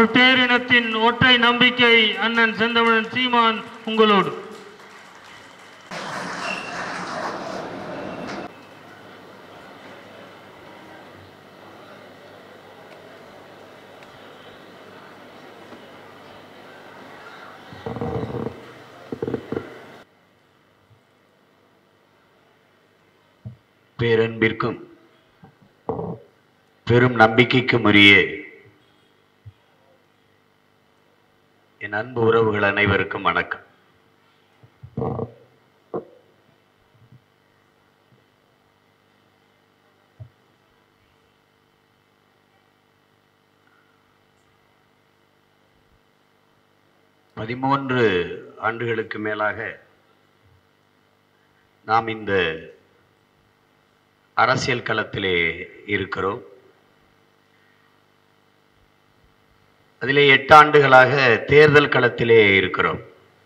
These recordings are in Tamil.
தமிழ் பேரினத்தின் ஒற்றை நம்பிக்கை அண்ணன் செந்தமிழன் சீமான் உங்களோடு பேரன்பிற்கும் பெரும் நம்பிக்கைக்கும் உரிய என் அன்பு உறவுகள் அனைவருக்கும் வணக்கம் பதிமூன்று ஆண்டுகளுக்கு மேலாக நாம் இந்த அரசியல் களத்திலே இருக்கிறோம் அதிலே எட்டு ஆண்டுகளாக தேர்தல் களத்திலே இருக்கிறோம்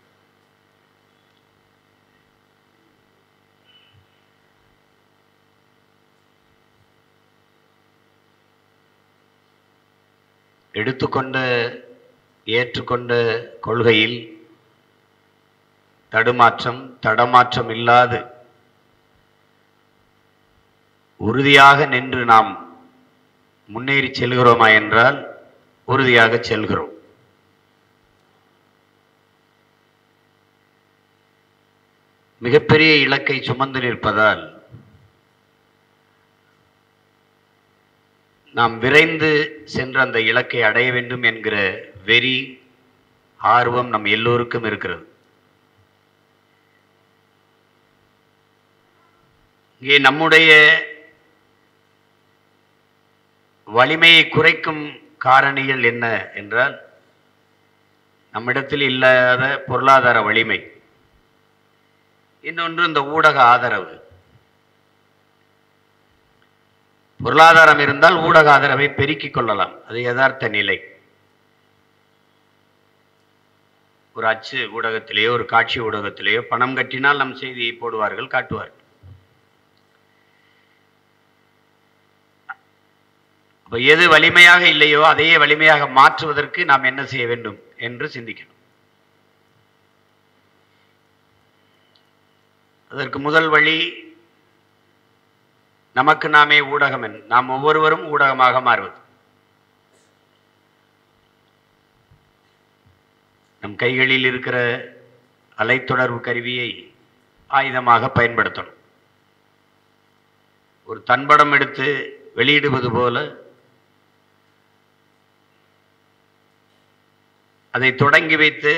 எடுத்துக்கொண்ட ஏற்றுக்கொண்ட கொள்கையில் தடுமாற்றம் தடமாற்றம் இல்லாது உறுதியாக நின்று நாம் முன்னேறி செல்கிறோமா என்றால் உறுதியாக செல்கிறோம் மிகப்பெரிய இலக்கை சுமந்து நிற்பதால் நாம் விரைந்து சென்ற அந்த இலக்கை அடைய வேண்டும் என்கிற வெறி ஆர்வம் நம் எல்லோருக்கும் இருக்கிறது இங்கே நம்முடைய வலிமையை குறைக்கும் காரணிகள் என்ன என்றால் நம்மிடத்தில் இல்லாத பொருளாதார வலிமை இன்னொன்று இந்த ஊடக ஆதரவு பொருளாதாரம் இருந்தால் ஊடக ஆதரவை பெருக்கிக் கொள்ளலாம் அது யதார்த்த நிலை ஒரு அச்சு ஊடகத்திலேயோ ஒரு காட்சி ஊடகத்திலேயோ பணம் கட்டினால் நம் செய்தியை போடுவார்கள் காட்டுவார்கள் அப்ப எது வலிமையாக இல்லையோ அதையே வலிமையாக மாற்றுவதற்கு நாம் என்ன செய்ய வேண்டும் என்று சிந்திக்கணும் அதற்கு முதல் வழி நமக்கு நாமே ஊடகம் என் நாம் ஒவ்வொருவரும் ஊடகமாக மாறுவது நம் கைகளில் இருக்கிற அலைத்தொடர்பு கருவியை ஆயுதமாக பயன்படுத்தணும் ஒரு தன்படம் எடுத்து வெளியிடுவது போல அதை தொடங்கி வைத்து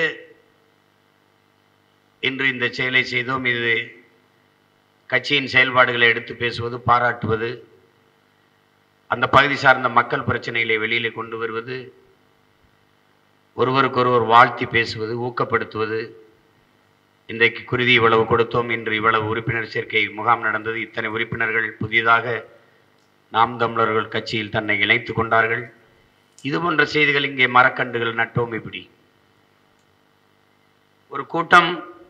இன்று இந்த செயலை செய்தோம் இது கட்சியின் செயல்பாடுகளை எடுத்து பேசுவது பாராட்டுவது அந்த பகுதி சார்ந்த மக்கள் பிரச்சனைகளை வெளியிலே கொண்டு வருவது ஒருவருக்கொருவர் வாழ்த்தி பேசுவது ஊக்கப்படுத்துவது இன்றைக்கு குருதி இவ்வளவு கொடுத்தோம் இன்று இவ்வளவு உறுப்பினர் சேர்க்கை முகாம் நடந்தது இத்தனை உறுப்பினர்கள் புதிதாக நாம் தமிழர்கள் கட்சியில் தன்னை இணைத்து கொண்டார்கள் இது போன்ற செய்திகள் இங்கே மரக்கண்டுகள் நட்டோம் இப்படி ஒரு கூட்டம்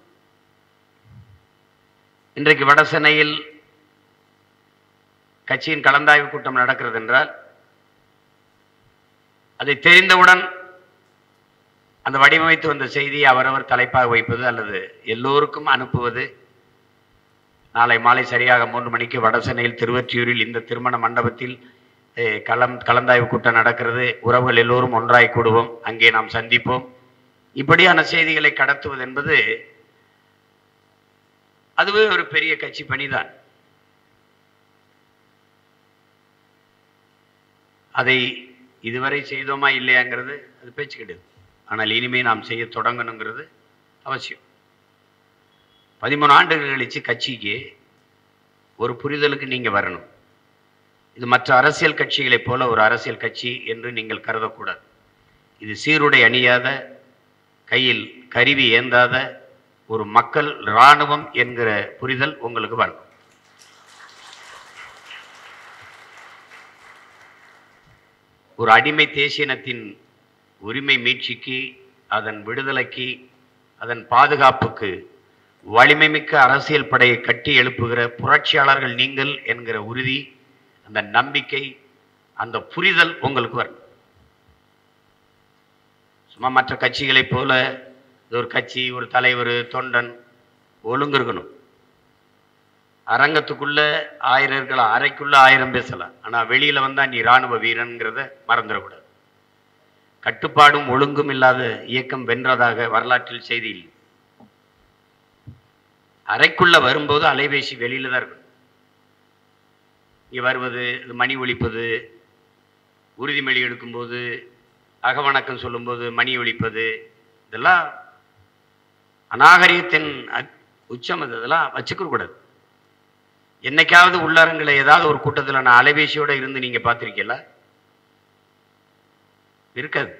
இன்றைக்கு வடசென்னையில் கட்சியின் கலந்தாய்வு கூட்டம் நடக்கிறது என்றால் அதை தெரிந்தவுடன் அந்த வடிவமைத்து வந்த செய்தியை அவரவர் தலைப்பாக வைப்பது அல்லது எல்லோருக்கும் அனுப்புவது நாளை மாலை சரியாக மூன்று மணிக்கு வடசென்னையில் திருவற்றியூரில் இந்த திருமண மண்டபத்தில் eh, கலம் கலந்தாய்வு கூட்டம் நடக்கிறது உறவுகள் எல்லோரும் ஒன்றாய் கூடுவோம் அங்கே நாம் சந்திப்போம் இப்படியான செய்திகளை கடத்துவது என்பது அதுவே ஒரு பெரிய கட்சி பணிதான் அதை இதுவரை செய்தோமா இல்லையாங்கிறது அது பேச்சு கிடையாது ஆனால் இனிமே நாம் செய்ய தொடங்கணுங்கிறது அவசியம் பதிமூணு ஆண்டுகள் கழிச்சு கட்சிக்கு ஒரு புரிதலுக்கு நீங்க வரணும் இது மற்ற அரசியல் கட்சிகளைப் போல ஒரு அரசியல் கட்சி என்று நீங்கள் கருதக்கூடாது இது சீருடை அணியாத கையில் கருவி ஏந்தாத ஒரு மக்கள் இராணுவம் என்கிற புரிதல் உங்களுக்கு வரணும் ஒரு அடிமை தேசியனத்தின் உரிமை மீட்சிக்கு அதன் விடுதலைக்கு அதன் பாதுகாப்புக்கு வலிமைமிக்க அரசியல் படையை கட்டி எழுப்புகிற புரட்சியாளர்கள் நீங்கள் என்கிற உறுதி அந்த நம்பிக்கை அந்த புரிதல் உங்களுக்கு வரும் சும்மா மற்ற கட்சிகளைப் போல இது ஒரு கட்சி ஒரு தலைவர் தொண்டன் ஒழுங்கு இருக்கணும் அரங்கத்துக்குள்ள ஆயிரம் இருக்கலாம் அறைக்குள்ள ஆயிரம் பேசலாம் ஆனா வெளியில வந்தா நீ ராணுவ வீரன்கிறத மறந்துடக்கூடாது கட்டுப்பாடும் ஒழுங்கும் இல்லாத இயக்கம் வென்றதாக வரலாற்றில் செய்தி இல்லை அறைக்குள்ள வரும்போது அலைபேசி வெளியில தான் இருக்கணும் இங்க வருவது இது மணி ஒலிப்பது உறுதிமொழி எடுக்கும்போது அகவணக்கம் சொல்லும்போது மணி ஒலிப்பது இதெல்லாம் அநாகரிகத்தின் அச்- உச்சம் அது இதெல்லாம் வச்சுக்க கூடாது என்னைக்காவது உள்ளரங்கில் ஏதாவது ஒரு கூட்டத்தில் நான் அலைபேசியோட இருந்து நீங்க பார்த்திருக்கீங்களா இருக்காது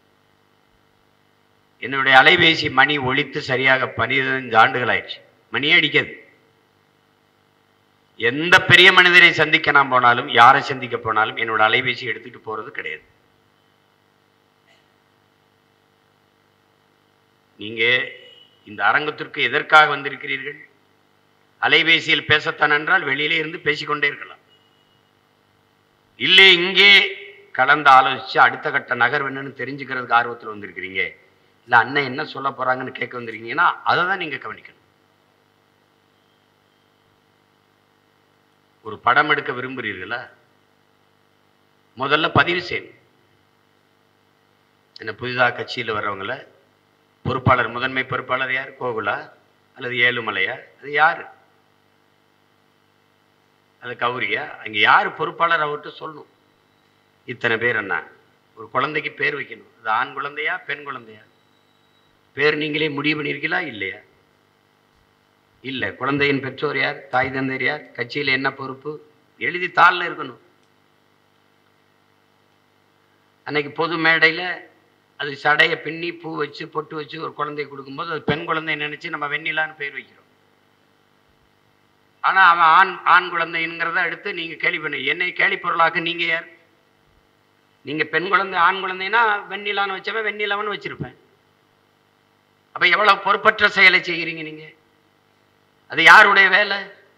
என்னுடைய அலைபேசி மணி ஒலித்து சரியாக பனிரெண்டு ஆண்டுகள் ஆயிடுச்சு மணியே அடிக்காது எந்த பெரிய மனிதரை சந்திக்க நான் போனாலும் யாரை சந்திக்க போனாலும் என்னோட அலைபேசி எடுத்துட்டு போறது கிடையாது நீங்க இந்த அரங்கத்திற்கு எதற்காக வந்திருக்கிறீர்கள் அலைபேசியில் பேசத்தான் என்றால் வெளியிலே இருந்து பேசிக்கொண்டே இருக்கலாம் இல்லை இங்கே கலந்து ஆலோசிச்சு அடுத்த கட்ட நகர்வு என்னன்னு தெரிஞ்சுக்கிறதுக்கு ஆர்வத்தில் வந்திருக்கிறீங்க இல்ல அண்ணன் என்ன சொல்ல போறாங்கன்னு கேட்க வந்திருக்கீங்கன்னா அதை தான் நீங்க கவனிக்கணும் ஒரு படம் எடுக்க விரும்புகிறீர்களா முதல்ல பதிவு செய்யணும் என்ன புதிதாக கட்சியில் வர்றவங்கள பொறுப்பாளர் முதன்மை பொறுப்பாளர் யார் கோகுலா அல்லது ஏழுமலையா அது யாரு அது கௌரியா அங்க யார் பொறுப்பாளர் அவர்கிட்ட சொல்லணும் இத்தனை பேர் என்ன ஒரு குழந்தைக்கு பேர் வைக்கணும் அது ஆண் குழந்தையா பெண் குழந்தையா பேர் நீங்களே முடிவு பண்ணியிருக்கீங்களா இல்லையா இல்லை குழந்தையின் பெற்றோர் யார் தாய் தந்தையர் யார் கட்சியில் என்ன பொறுப்பு எழுதி தாளில் இருக்கணும் அன்னைக்கு பொது மேடையில் அது சடையை பின்னி பூ வச்சு பொட்டு வச்சு ஒரு குழந்தைய கொடுக்கும்போது அது பெண் குழந்தை நினைச்சு நம்ம வெண்ணிலான்னு பேர் வைக்கிறோம் ஆனா அவன் ஆண் ஆண் குழந்தைங்கிறத எடுத்து நீங்க கேலி பண்ணி என்னை கேலி பொருளாக்க நீங்க யார் நீங்க பெண் குழந்தை ஆண் குழந்தைன்னா வெண்ணிலான்னு வச்சவன் வெண்ணிலவன் வச்சிருப்பேன் அப்ப எவ்வளவு பொறுப்பற்ற செயலை செய்கிறீங்க நீங்க அது யாருடைய வேலை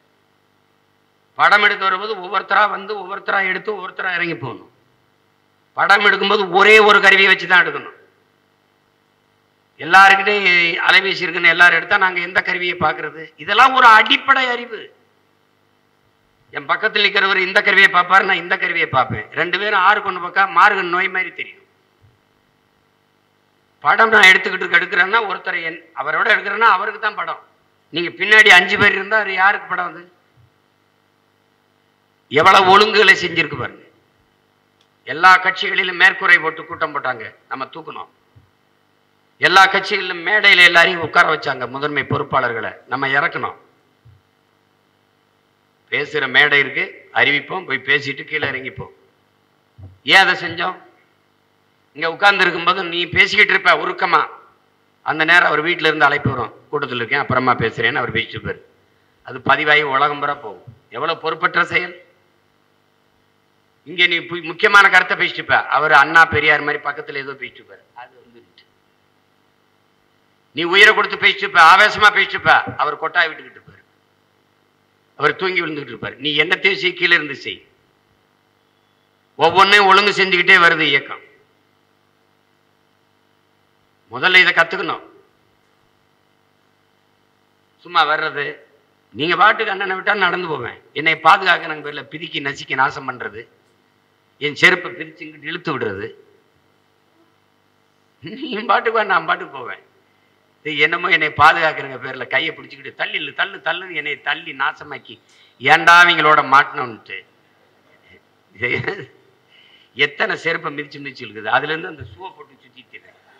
படம் எடுக்க வரும்போது ஒவ்வொருத்தரா வந்து ஒவ்வொருத்தரா எடுத்து ஒவ்வொருத்தரா இறங்கி போகணும் படம் எடுக்கும்போது ஒரே ஒரு கருவியை வச்சு தான் எடுக்கணும் எல்லாருக்கிட்டையும் அலைபேசி இருக்குன்னு எல்லாரும் எடுத்தா நாங்க எந்த கருவியை பார்க்கிறது இதெல்லாம் ஒரு அடிப்படை அறிவு என் பக்கத்தில் நிற்கிறவர் இந்த கருவியை பார்ப்பாரு நான் இந்த கருவியை பார்ப்பேன் ரெண்டு பேரும் ஆறு கொண்டு பார்க்கா மார்கன் நோய் மாதிரி தெரியும் படம் நான் எடுத்துக்கிட்டு இருக்க எடுக்கிறேன்னா ஒருத்தர் என் அவரோட எடுக்கிறேன்னா அவருக்கு தான் படம் நீங்க பின்னாடி அஞ்சு பேர் இருந்தா அது யாருக்கு படம் அது எவ்வளவு ஒழுங்குகளை செஞ்சிருக்கு பாருங்க எல்லா கட்சிகளிலும் மேற்கூரை போட்டு கூட்டம் போட்டாங்க நம்ம தூக்கணும் எல்லா கட்சிகளிலும் மேடையில் எல்லாரையும் உட்கார வச்சாங்க முதன்மை பொறுப்பாளர்களை நம்ம இறக்கணும் பேசுகிற மேடை இருக்கு அறிவிப்போம் போய் பேசிட்டு கீழே இறங்கிப்போம் ஏன் அதை செஞ்சோம் இங்கே உட்கார்ந்து இருக்கும்போது நீ பேசிக்கிட்டு இருப்ப உருக்கமா அந்த நேரம் அவர் வீட்டில இருந்து அழைப்பு வரும் கூட்டத்தில் இருக்கேன் அப்புறமா பேசுறேன்னு அவர் பேசிட்டு இருப்பாரு அது பதிவாகி உலகம் பூரா போகும் எவ்வளவு பொறுப்பற்ற செயல் இங்க நீ பு- முக்கியமான கருத்தை பேசிட்டு இருப்ப அவர் அண்ணா பெரியார் மாதிரி பக்கத்துல ஏதோ பேசிட்டு இருப்பாரு அது வந்துருச்சு நீ உயிரை கொடுத்து பேசிட்டு இருப்ப ஆவேசமா பேசிட்டு இருப்ப அவர் கொட்டாய் விட்டுக்கிட்டு இருப்பாரு அவர் தூங்கி விழுந்துகிட்டு இருப்பாரு நீ என்னத்தையும் செய் கீழே இருந்து செய் ஒவ்வொன்றையும் ஒழுங்கு செஞ்சுக்கிட்டே வருது இயக்கம் முதல்ல இதை கத்துக்கணும் சும்மா வர்றது நீங்க பாட்டுக்கு அண்ணனை விட்டா நடந்து போவேன் என்னை பாதுகாக்கிற பேர்ல பிதிக்கி நசுக்கி நாசம் பண்றது என் செருப்பை பிரிச்சு இங்கிட்டு இழுத்து விடுறது நீ பாட்டுக்கு வா நான் பாட்டுக்கு போவேன் இது என்னமோ என்னை பாதுகாக்கிறங்க பேர்ல கையை பிடிச்சிக்கிட்டு தள்ளி இழு, தள்ளு தள்ளுன்னு என்னை தள்ளி நாசமாக்கி ஏன்டா அவங்களோட மாட்டணும்ட்டு இது எத்தனை செருப்பை மிதிச்சு மிதிச்சு இருக்குது அதுல இருந்து அந்த ஷூவை போட்டு சுத்திட்டு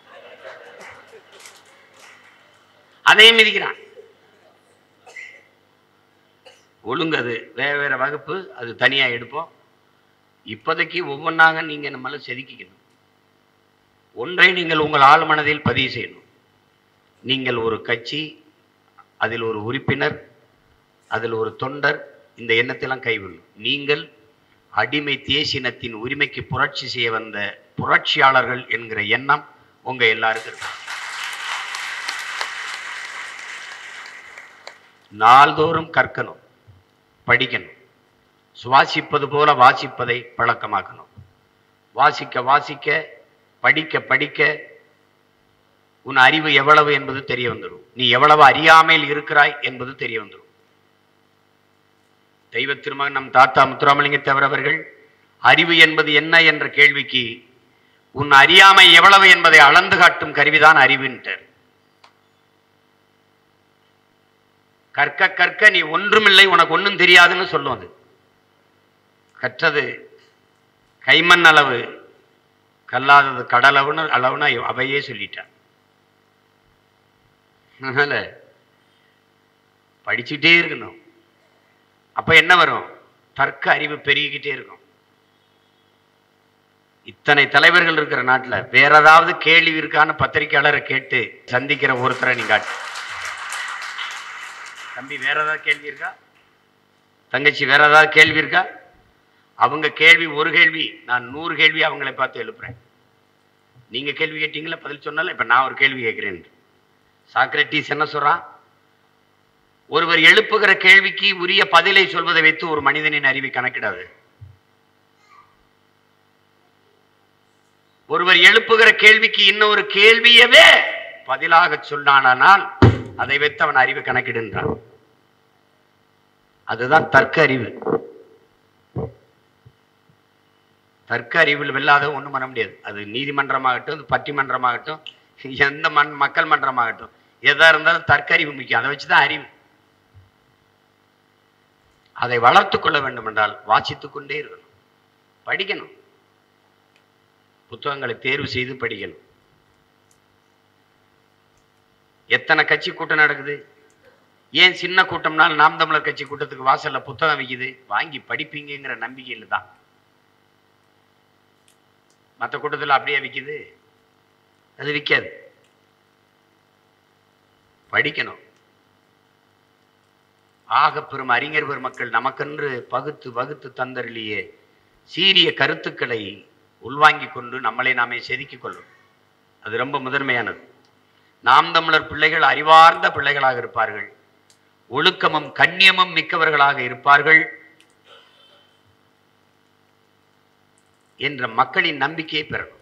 அதையும் மிதிக்கிறான் ஒழுங்கு அது வேற வேற வகுப்பு அது தனியா எடுப்போம் இப்போதைக்கு ஒவ்வொன்றாக நீங்க நம்மள செதுக்கிக்கணும் ஒன்றை நீங்கள் உங்கள் ஆழ் மனதில் பதிவு செய்யணும் நீங்கள் ஒரு கட்சி அதில் ஒரு உறுப்பினர் அதில் ஒரு தொண்டர் இந்த எண்ணத்தெல்லாம் கைவிடணும் நீங்கள் அடிமை தேசினத்தின் உரிமைக்கு புரட்சி செய்ய வந்த புரட்சியாளர்கள் என்கிற எண்ணம் உங்க எல்லாருக்கும் இருக்கு நாள்தோறும் கற்கணும் படிக்கணும் சுவாசிப்பது போல வாசிப்பதை பழக்கமாக்கணும் வாசிக்க வாசிக்க படிக்க படிக்க உன் அறிவு எவ்வளவு என்பது தெரிய வந்துடும் நீ எவ்வளவு அறியாமையில் இருக்கிறாய் என்பது தெரிய வந்துடும் தெய்வ திருமகன் நம் தாத்தா முத்துராமலிங்க தேவர் அவர்கள் அறிவு என்பது என்ன என்ற கேள்விக்கு உன் அறியாமை எவ்வளவு என்பதை அளந்து காட்டும் கருவிதான் அறிவுன்றார் கற்க கற்க நீ ஒன்றுமில்லை உனக்கு ஒன்றும் தெரியாதுன்னு சொல்லும் அது கற்றது கைமண் அளவு கல்லாதது கடலவுன்னு அளவுன்னு அவையே சொல்லிட்டான் அதனால படிச்சுட்டே இருக்கணும் அப்ப என்ன வரும் தர்க்க அறிவு பெருகிக்கிட்டே இருக்கும் இத்தனை தலைவர்கள் இருக்கிற நாட்டுல வேற ஏதாவது கேள்வி இருக்கான்னு பத்திரிக்கையாளரை கேட்டு சந்திக்கிற ஒருத்தரை நீ காட்டு தம்பி வேற ஏதாவது கேள்வி இருக்கா தங்கச்சி வேற ஏதாவது கேள்வி இருக்கா அவங்க கேள்வி ஒரு கேள்வி நான் நூறு கேள்வி அவங்களை பார்த்து எழுப்புறேன் நீங்க கேள்வி கேட்டீங்களா பதில் சொன்னால இப்ப நான் ஒரு கேள்வி கேட்கிறேன் சாக்ரட்டிஸ் என்ன சொல்றான் ஒருவர் எழுப்புகிற கேள்விக்கு உரிய பதிலை சொல்வதை வைத்து ஒரு மனிதனின் அறிவை கணக்கிடாது ஒருவர் எழுப்புகிற கேள்விக்கு இன்னொரு கேள்வியவே பதிலாக சொன்னானால் அதை வைத்து அவன் அறிவை கணக்கிடுன்றான் அதுதான் தர்க்க அறிவு தர்க்க அறிவில் வெல்லாத ஒண்ணும் பண்ண முடியாது அது நீதிமன்றமாகட்டும் அது பட்டிமன்றமாகட்டும் எந்த மண் மக்கள் மன்றமாகட்டும் எதா இருந்தாலும் தர்க்க அறிவு முக்கியம் அதை வச்சுதான் அறிவு அதை வளர்த்து கொள்ள வேண்டும் என்றால் வாசித்துக் கொண்டே இருக்கணும் படிக்கணும் புத்தகங்களை தேர்வு செய்து படிக்கணும் எத்தனை கட்சி கூட்டம் நடக்குது ஏன் சின்ன கூட்டம்னால் நாம் தமிழர் கட்சி கூட்டத்துக்கு வாசல்ல புத்தகம் விக்குது வாங்கி படிப்பீங்கங்கிற நம்பிக்கையில் தான் மற்ற கூட்டத்தில் அப்படியே விக்குது அது விற்காது படிக்கணும் ஆக பெரும் அறிஞர் பெருமக்கள் நமக்கென்று பகுத்து வகுத்து தந்தருளிய சீரிய கருத்துக்களை உள்வாங்கிக் கொண்டு நம்மளை நாமே செதுக்கிக் கொள்ளும் அது ரொம்ப முதன்மையானது நாம் தமிழர் பிள்ளைகள் அறிவார்ந்த பிள்ளைகளாக இருப்பார்கள் ஒழுக்கமும் கண்ணியமும் மிக்கவர்களாக இருப்பார்கள் என்ற மக்களின் நம்பிக்கையை பெறணும்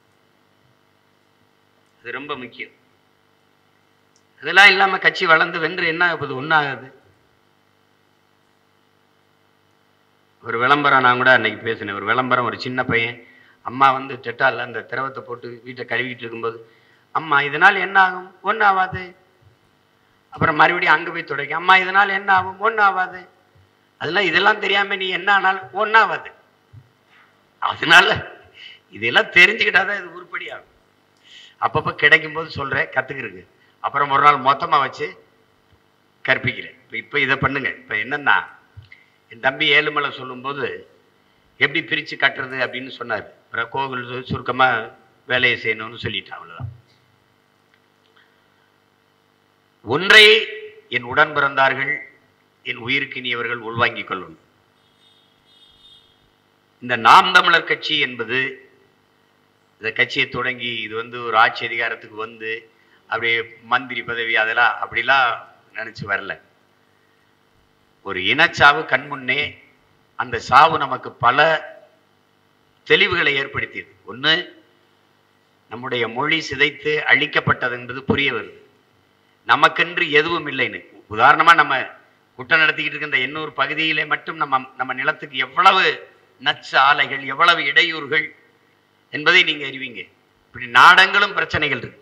அது ரொம்ப முக்கியம் இதெல்லாம் இல்லாம கட்சி வளர்ந்து வென்று என்ன ஆகுது ஒன்றாகுது ஒரு விளம்பரம் நான் கூட அன்னைக்கு பேசினேன் ஒரு விளம்பரம் ஒரு சின்ன பையன் அம்மா வந்து டெட்டால அந்த திரவத்தை போட்டு வீட்டை கழுவிட்டு இருக்கும்போது அம்மா இதனால் என்ன ஆகும் ஒன்றும் ஆகாது அப்புறம் மறுபடியும் அங்கே போய் துடைக்க அம்மா இதனால் என்ன ஆகும் ஒன்றும் ஆகாது அதெல்லாம் இதெல்லாம் தெரியாம நீ என்ன ஆனாலும் ஒன்றும் ஆகாது அதனால இதெல்லாம் தெரிஞ்சுக்கிட்டாதான் இது உருப்படி ஆகும் அப்பப்போ கிடைக்கும் போது சொல்கிறேன் கற்றுக்கிறேங்க அப்புறம் ஒரு நாள் மொத்தமாக வச்சு கற்பிக்கிறேன் இப்போ இப்போ இதை பண்ணுங்க இப்போ என்னன்னா என் தம்பி ஏழுமலை சொல்லும்போது எப்படி பிரித்து கட்டுறது அப்படின்னு சொன்னார் அப்புறம் கோவில் சு- சுருக்கமா வேலையை செய்யணும்னு சொல்லிட்டேன் அவ்வளோதான் ஒன்றை என் உடன் பிறந்தார்கள் என் உயிருக்கினியவர்கள் உள்வாங்கிக் கொள்ளணும் இந்த நாம் தமிழர் கட்சி என்பது இந்த கட்சியை தொடங்கி இது வந்து ஒரு ஆட்சி அதிகாரத்துக்கு வந்து அப்படியே மந்திரி பதவி அதெல்லாம் அப்படிலாம் நினைச்சு வரல ஒரு இனச்சாவு கண்முன்னே அந்த சாவு நமக்கு பல தெளிவுகளை ஏற்படுத்தியது ஒண்ணு நம்முடைய மொழி சிதைத்து அழிக்கப்பட்டது என்பது புரிய வருது நமக்கென்று எதுவும் இல்லைன்னு உதாரணமா நம்ம குற்றம் நடத்திக்கிட்டு இருக்க இந்த எண்ணூர் பகுதியிலே மட்டும் நம்ம நம்ம நிலத்துக்கு எவ்வளவு நச்சு ஆலைகள் எவ்வளவு இடையூறுகள் என்பதை நீங்க அறிவீங்க இப்படி நாடங்களும் பிரச்சனைகள் இருக்கு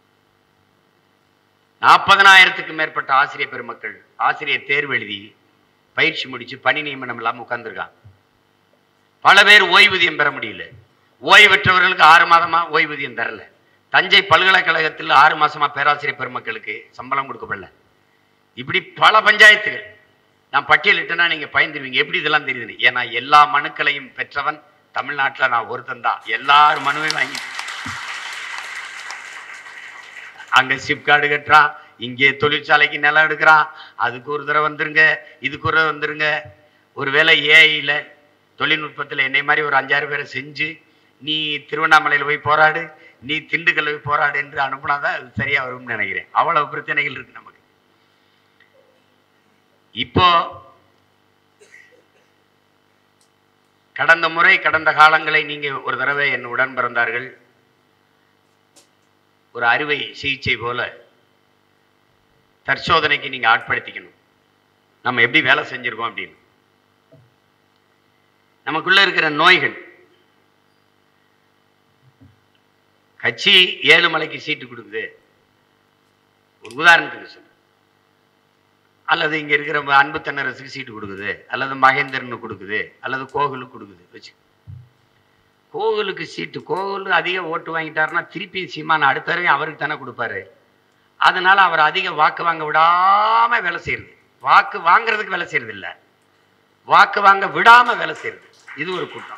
நாற்பதனாயிரத்துக்கு மேற்பட்ட ஆசிரியர் பெருமக்கள் ஆசிரியர் தேர்வு எழுதி பயிற்சி முடிச்சு பணி நியமனம் இல்லாம உட்கார்ந்துருக்காங்க பல பேர் ஓய்வூதியம் பெற முடியல ஓய்வு பெற்றவர்களுக்கு ஆறு மாதமா ஓய்வூதியம் தரல தஞ்சை பல்கலைக்கழகத்தில் ஆறு மாசமா பேராசிரியர் பெருமக்களுக்கு சம்பளம் கொடுக்கப்படல இப்படி பல பஞ்சாயத்துகள் நான் பட்டியலிட்டேன்னா நீங்க பயந்துருவீங்க எப்படி இதெல்லாம் தெரியுது ஏன்னா எல்லா மனுக்களையும் பெற்றவன் தமிழ்நாட்டுல நான் ஒருத்தன் தான் எல்லாரும் மனுவையும் வாங்கி அங்க சிப்கார்டு கட்டுறான் இங்கே தொழிற்சாலைக்கு நிலம் எடுக்கிறான் அதுக்கு ஒரு தடவை வந்துருங்க இதுக்கு ஒரு தடவை வந்துருங்க ஒருவேளை ஏஐல தொழில்நுட்பத்தில் என்னை மாதிரி ஒரு அஞ்சாறு பேரை செஞ்சு நீ திருவண்ணாமலையில் போய் போராடு நீ திண்டுக்கல்ல போய் போராடு என்று அனுப்புனாதான் அது சரியா வரும்னு நினைக்கிறேன் அவ்வளவு பிரச்சனைகள் இருக்கு நமக்கு இப்போ கடந்த முறை கடந்த காலங்களை நீங்க ஒரு தடவை என் உடன் பிறந்தார்கள் ஒரு அறுவை சிகிச்சை போல தற்சோதனைக்கு நீங்க ஆட்படுத்திக்கணும் நம்ம எப்படி வேலை செஞ்சிருக்கோம் அப்படின்னு நமக்குள்ள இருக்கிற நோய்கள் கட்சி ஏழு மலைக்கு சீட்டு கொடுக்குது ஒரு உதாரணத்துக்கு சொல்றேன் அல்லது இங்க இருக்கிற அன்பு தென்னரசுக்கு சீட்டு கொடுக்குது அல்லது மகேந்திரனு கொடுக்குது அல்லது கோகுலுக்கு கொடுக்குது வச்சு கோகுலுக்கு சீட்டு கோகுல் அதிக ஓட்டு வாங்கிட்டாருன்னா திருப்பி சீமான் அடுத்த தடவை அவருக்கு தானே கொடுப்பாரு அதனால அவர் அதிக வாக்கு வாங்க விடாம வேலை செய்யறது வாக்கு வாங்குறதுக்கு வேலை செய்யறது இல்ல வாக்கு வாங்க விடாம வேலை செய்யறது இது ஒரு கூட்டம்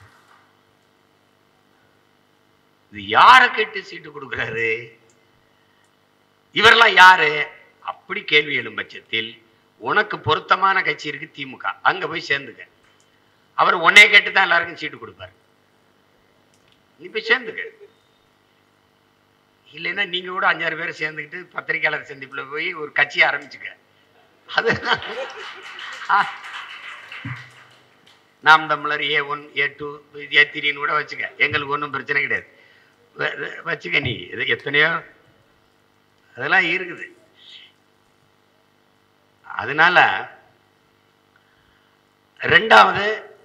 இது யாரை கேட்டு சீட்டு கொடுக்குறாரு இவரெல்லாம் யாரு அப்படி கேள்வி எழும் பட்சத்தில் உனக்கு பொருத்தமான கட்சி இருக்கு திமுக அங்க போய் சேர்ந்துக்க அவர் உன்னைய கேட்டு தான் எல்லாருக்கும் சீட்டு கொடுப்பாரு நீ போய் சேர்ந்துக்க இல்லைன்னா நீங்க கூட அஞ்சாறு பேர் சேர்ந்துக்கிட்டு பத்திரிக்கையாளர் சந்திப்புல போய் ஒரு கட்சியை ஆரம்பிச்சுக்க அது ஆ. நாம் தமிழர் ஏ ஒன் ஏ டூ ஏ த்ரீன்னு கூட வச்சுக்க எங்களுக்கு ஒன்றும் பிரச்சனை கிடையாது வ- வ- வச்சுக்க நீ இது எத்தனையோ அதெல்லாம் இருக்குது அதனால ரெண்டாவது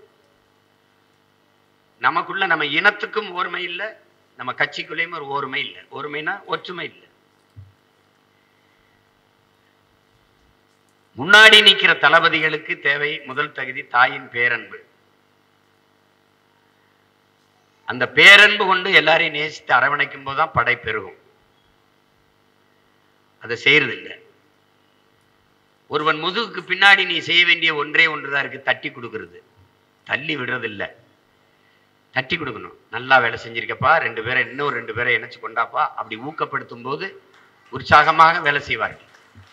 நமக்குள்ள நம்ம இனத்துக்கும் ஓர்மை இல்லை நம்ம கட்சிக்குள்ளேயும் ஒரு ஓர்மை இல்லை ஒருமைனா ஒற்றுமை இல்லை முன்னாடி நிக்கிற தளபதிகளுக்கு தேவை முதல் தகுதி தாயின் பேரன்பு அந்த பேரன்பு கொண்டு எல்லாரையும் நேசித்து அரவணைக்கும் போதுதான் படை பெருகும் அதை செய்யறதில்லை ஒருவன் முதுகுக்கு பின்னாடி நீ செய்ய வேண்டிய ஒன்றே ஒன்றுதான் இருக்கு தட்டி கொடுக்கிறது தள்ளி விடுறதில்லை தட்டி கொடுக்கணும் நல்லா வேலை செஞ்சிருக்கப்பா ரெண்டு பேரை இன்னும் ரெண்டு பேரை இணைச்சு கொண்டாப்பா அப்படி ஊக்கப்படுத்தும் போது உற்சாகமாக வேலை செய்வார்கள்